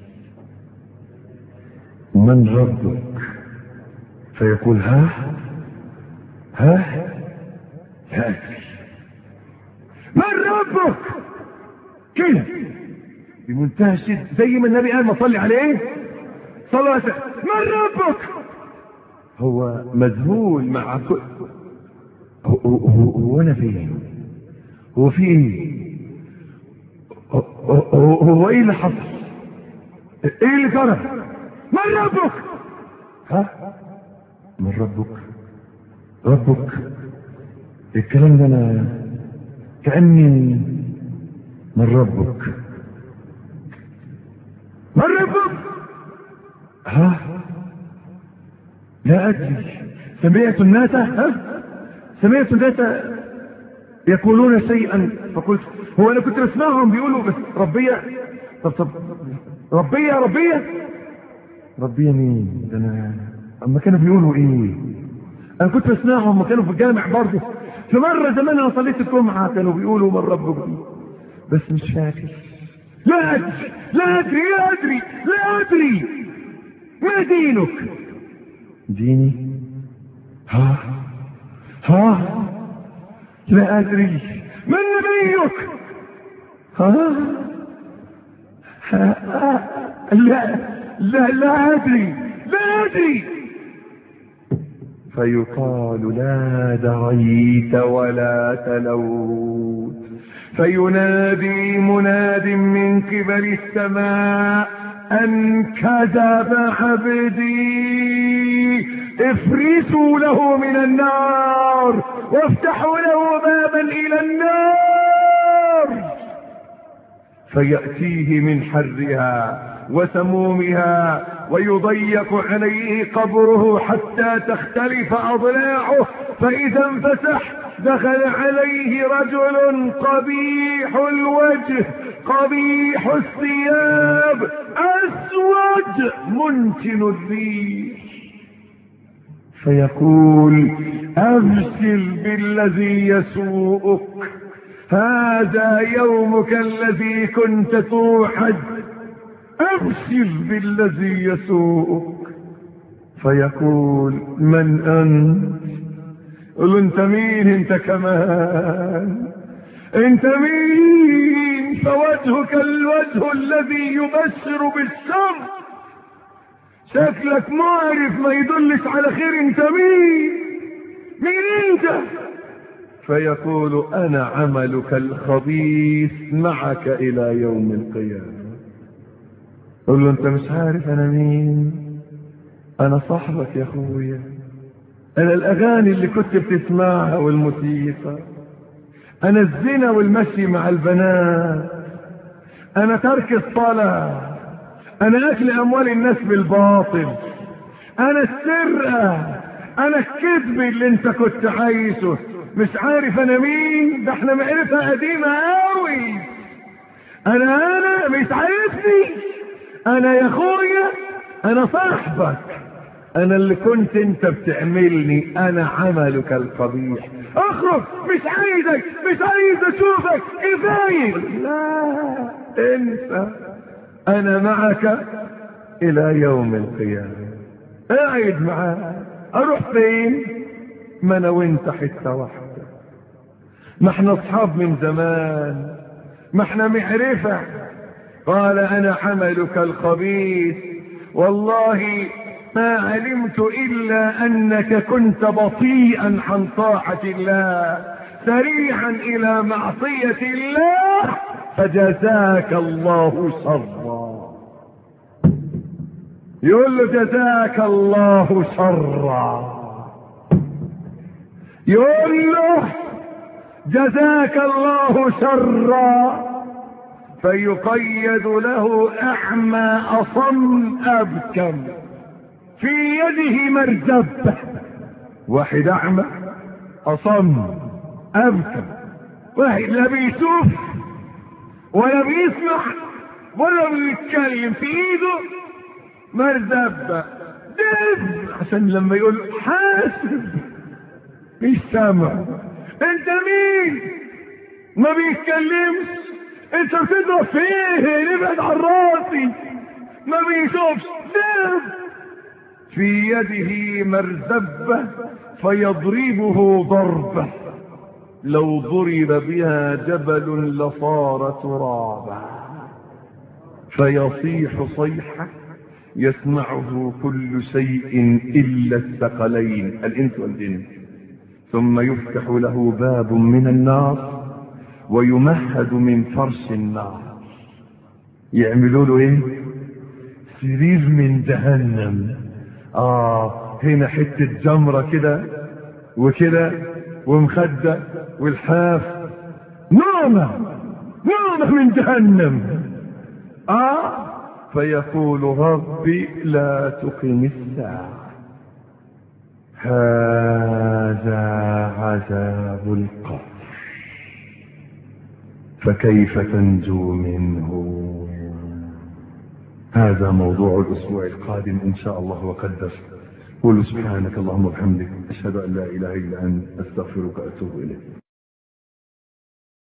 من ربك فيقول ها ها لا أدري. من ربك كده بمنتهى الشدة زي ما النبي قال ما صلي عليه صلى الله عليه وسلم من ربك هو مذهول مع كل هو, هو, هو انا فين هو في ايه هو, هو, هو ايه اللي حصل ايه اللي جرى من ربك ها من ربك ربك الكلام ده انا كاني من ربك من ربك ها لا ادري سمعت الناس ها سمعت الناس يقولون شيئا فقلت هو انا كنت بسمعهم بيقولوا بس ربية طب طب ربية ربية ربي مين ده انا اما كانوا بيقولوا ايه انا كنت بسمعهم ما كانوا في الجامع برضه في مرة زمان انا صليت الجمعة كانوا بيقولوا من ربك بس مش فاكر لا ادري لا ادري لا ادري لا ادري ما دينك ديني ها ها لا ادري من نبيك ها ها لا لا لا ادري لا ادري فيقال لا دريت ولا تلوت فينادي مناد من قبل السماء ان كذب عبدي افرسوا له من النار وافتحوا له بابا الى النار فياتيه من حرها وسمومها ويضيق عليه قبره حتى تختلف اضلاعه فاذا انفسح دخل عليه رجل قبيح الوجه قبيح الثياب اسود منتن الريح فيقول ابشر بالذي يسوءك هذا يومك الذي كنت توعد ابشر بالذي يسوءك فيقول من انت قل له انت مين انت كمان انت مين فوجهك الوجه الذي يبشر بالشر شكلك معرف ما يدلش على خير انت مين مين انت فيقول انا عملك الخبيث معك الى يوم القيامه قل له انت مش عارف انا مين انا صاحبك يا اخويا انا الاغاني اللي كنت بتسمعها والموسيقى انا الزنا والمشي مع البنات انا ترك الصلاة انا اكل اموال الناس بالباطل انا السرقة انا الكذب اللي انت كنت عايشه مش عارف انا مين ده احنا معرفة قديمة قوي انا انا مش عارفني انا يا اخويا انا صاحبك انا اللي كنت انت بتعملني انا عملك القبيح اخرج مش عايزك مش عايز اشوفك كفايه لا انت انا معك الى يوم القيامه قاعد معاه اروح فين ما انا وانت حته واحده ما احنا اصحاب من زمان ما احنا معرفه قال انا حملك الخبيث والله ما علمت الا انك كنت بطيئا عن طاعه الله سريعا الى معصيه الله فجزاك الله شرا يقول له جزاك الله شرا يقول له جزاك الله شرا فيقيد له اعمى اصم ابكم في يده مرزبه واحد اعمى اصم ابكم واحد لا بيشوف ولا بيسمع ولا بيتكلم في ايده مرزبه دب عشان لما يقول حاسب مش سامع انت مين ما بيتكلمش انت بتضرب فيه ابعد عن راسي ما بيشوفش دب في يده مرزبة فيضربه ضربة لو ضرب بها جبل لصار ترابا فيصيح صيحة يسمعه كل شيء إلا الثقلين الإنس والجن ثم يفتح له باب من النار ويمهد من فرش النار يعملوا له ايه سرير من جهنم اه هنا حتة جمرة كده وكده ومخدة والحاف نعمة نعمة من جهنم اه فيقول ربي لا تقم الساعة هذا عذاب القبر فكيف تنجو منه هذا موضوع الأسبوع القادم إن شاء الله وقدر قولوا سبحانك اللهم وبحمدك أشهد أن لا إله إلا أنت أستغفرك وأتوب إليك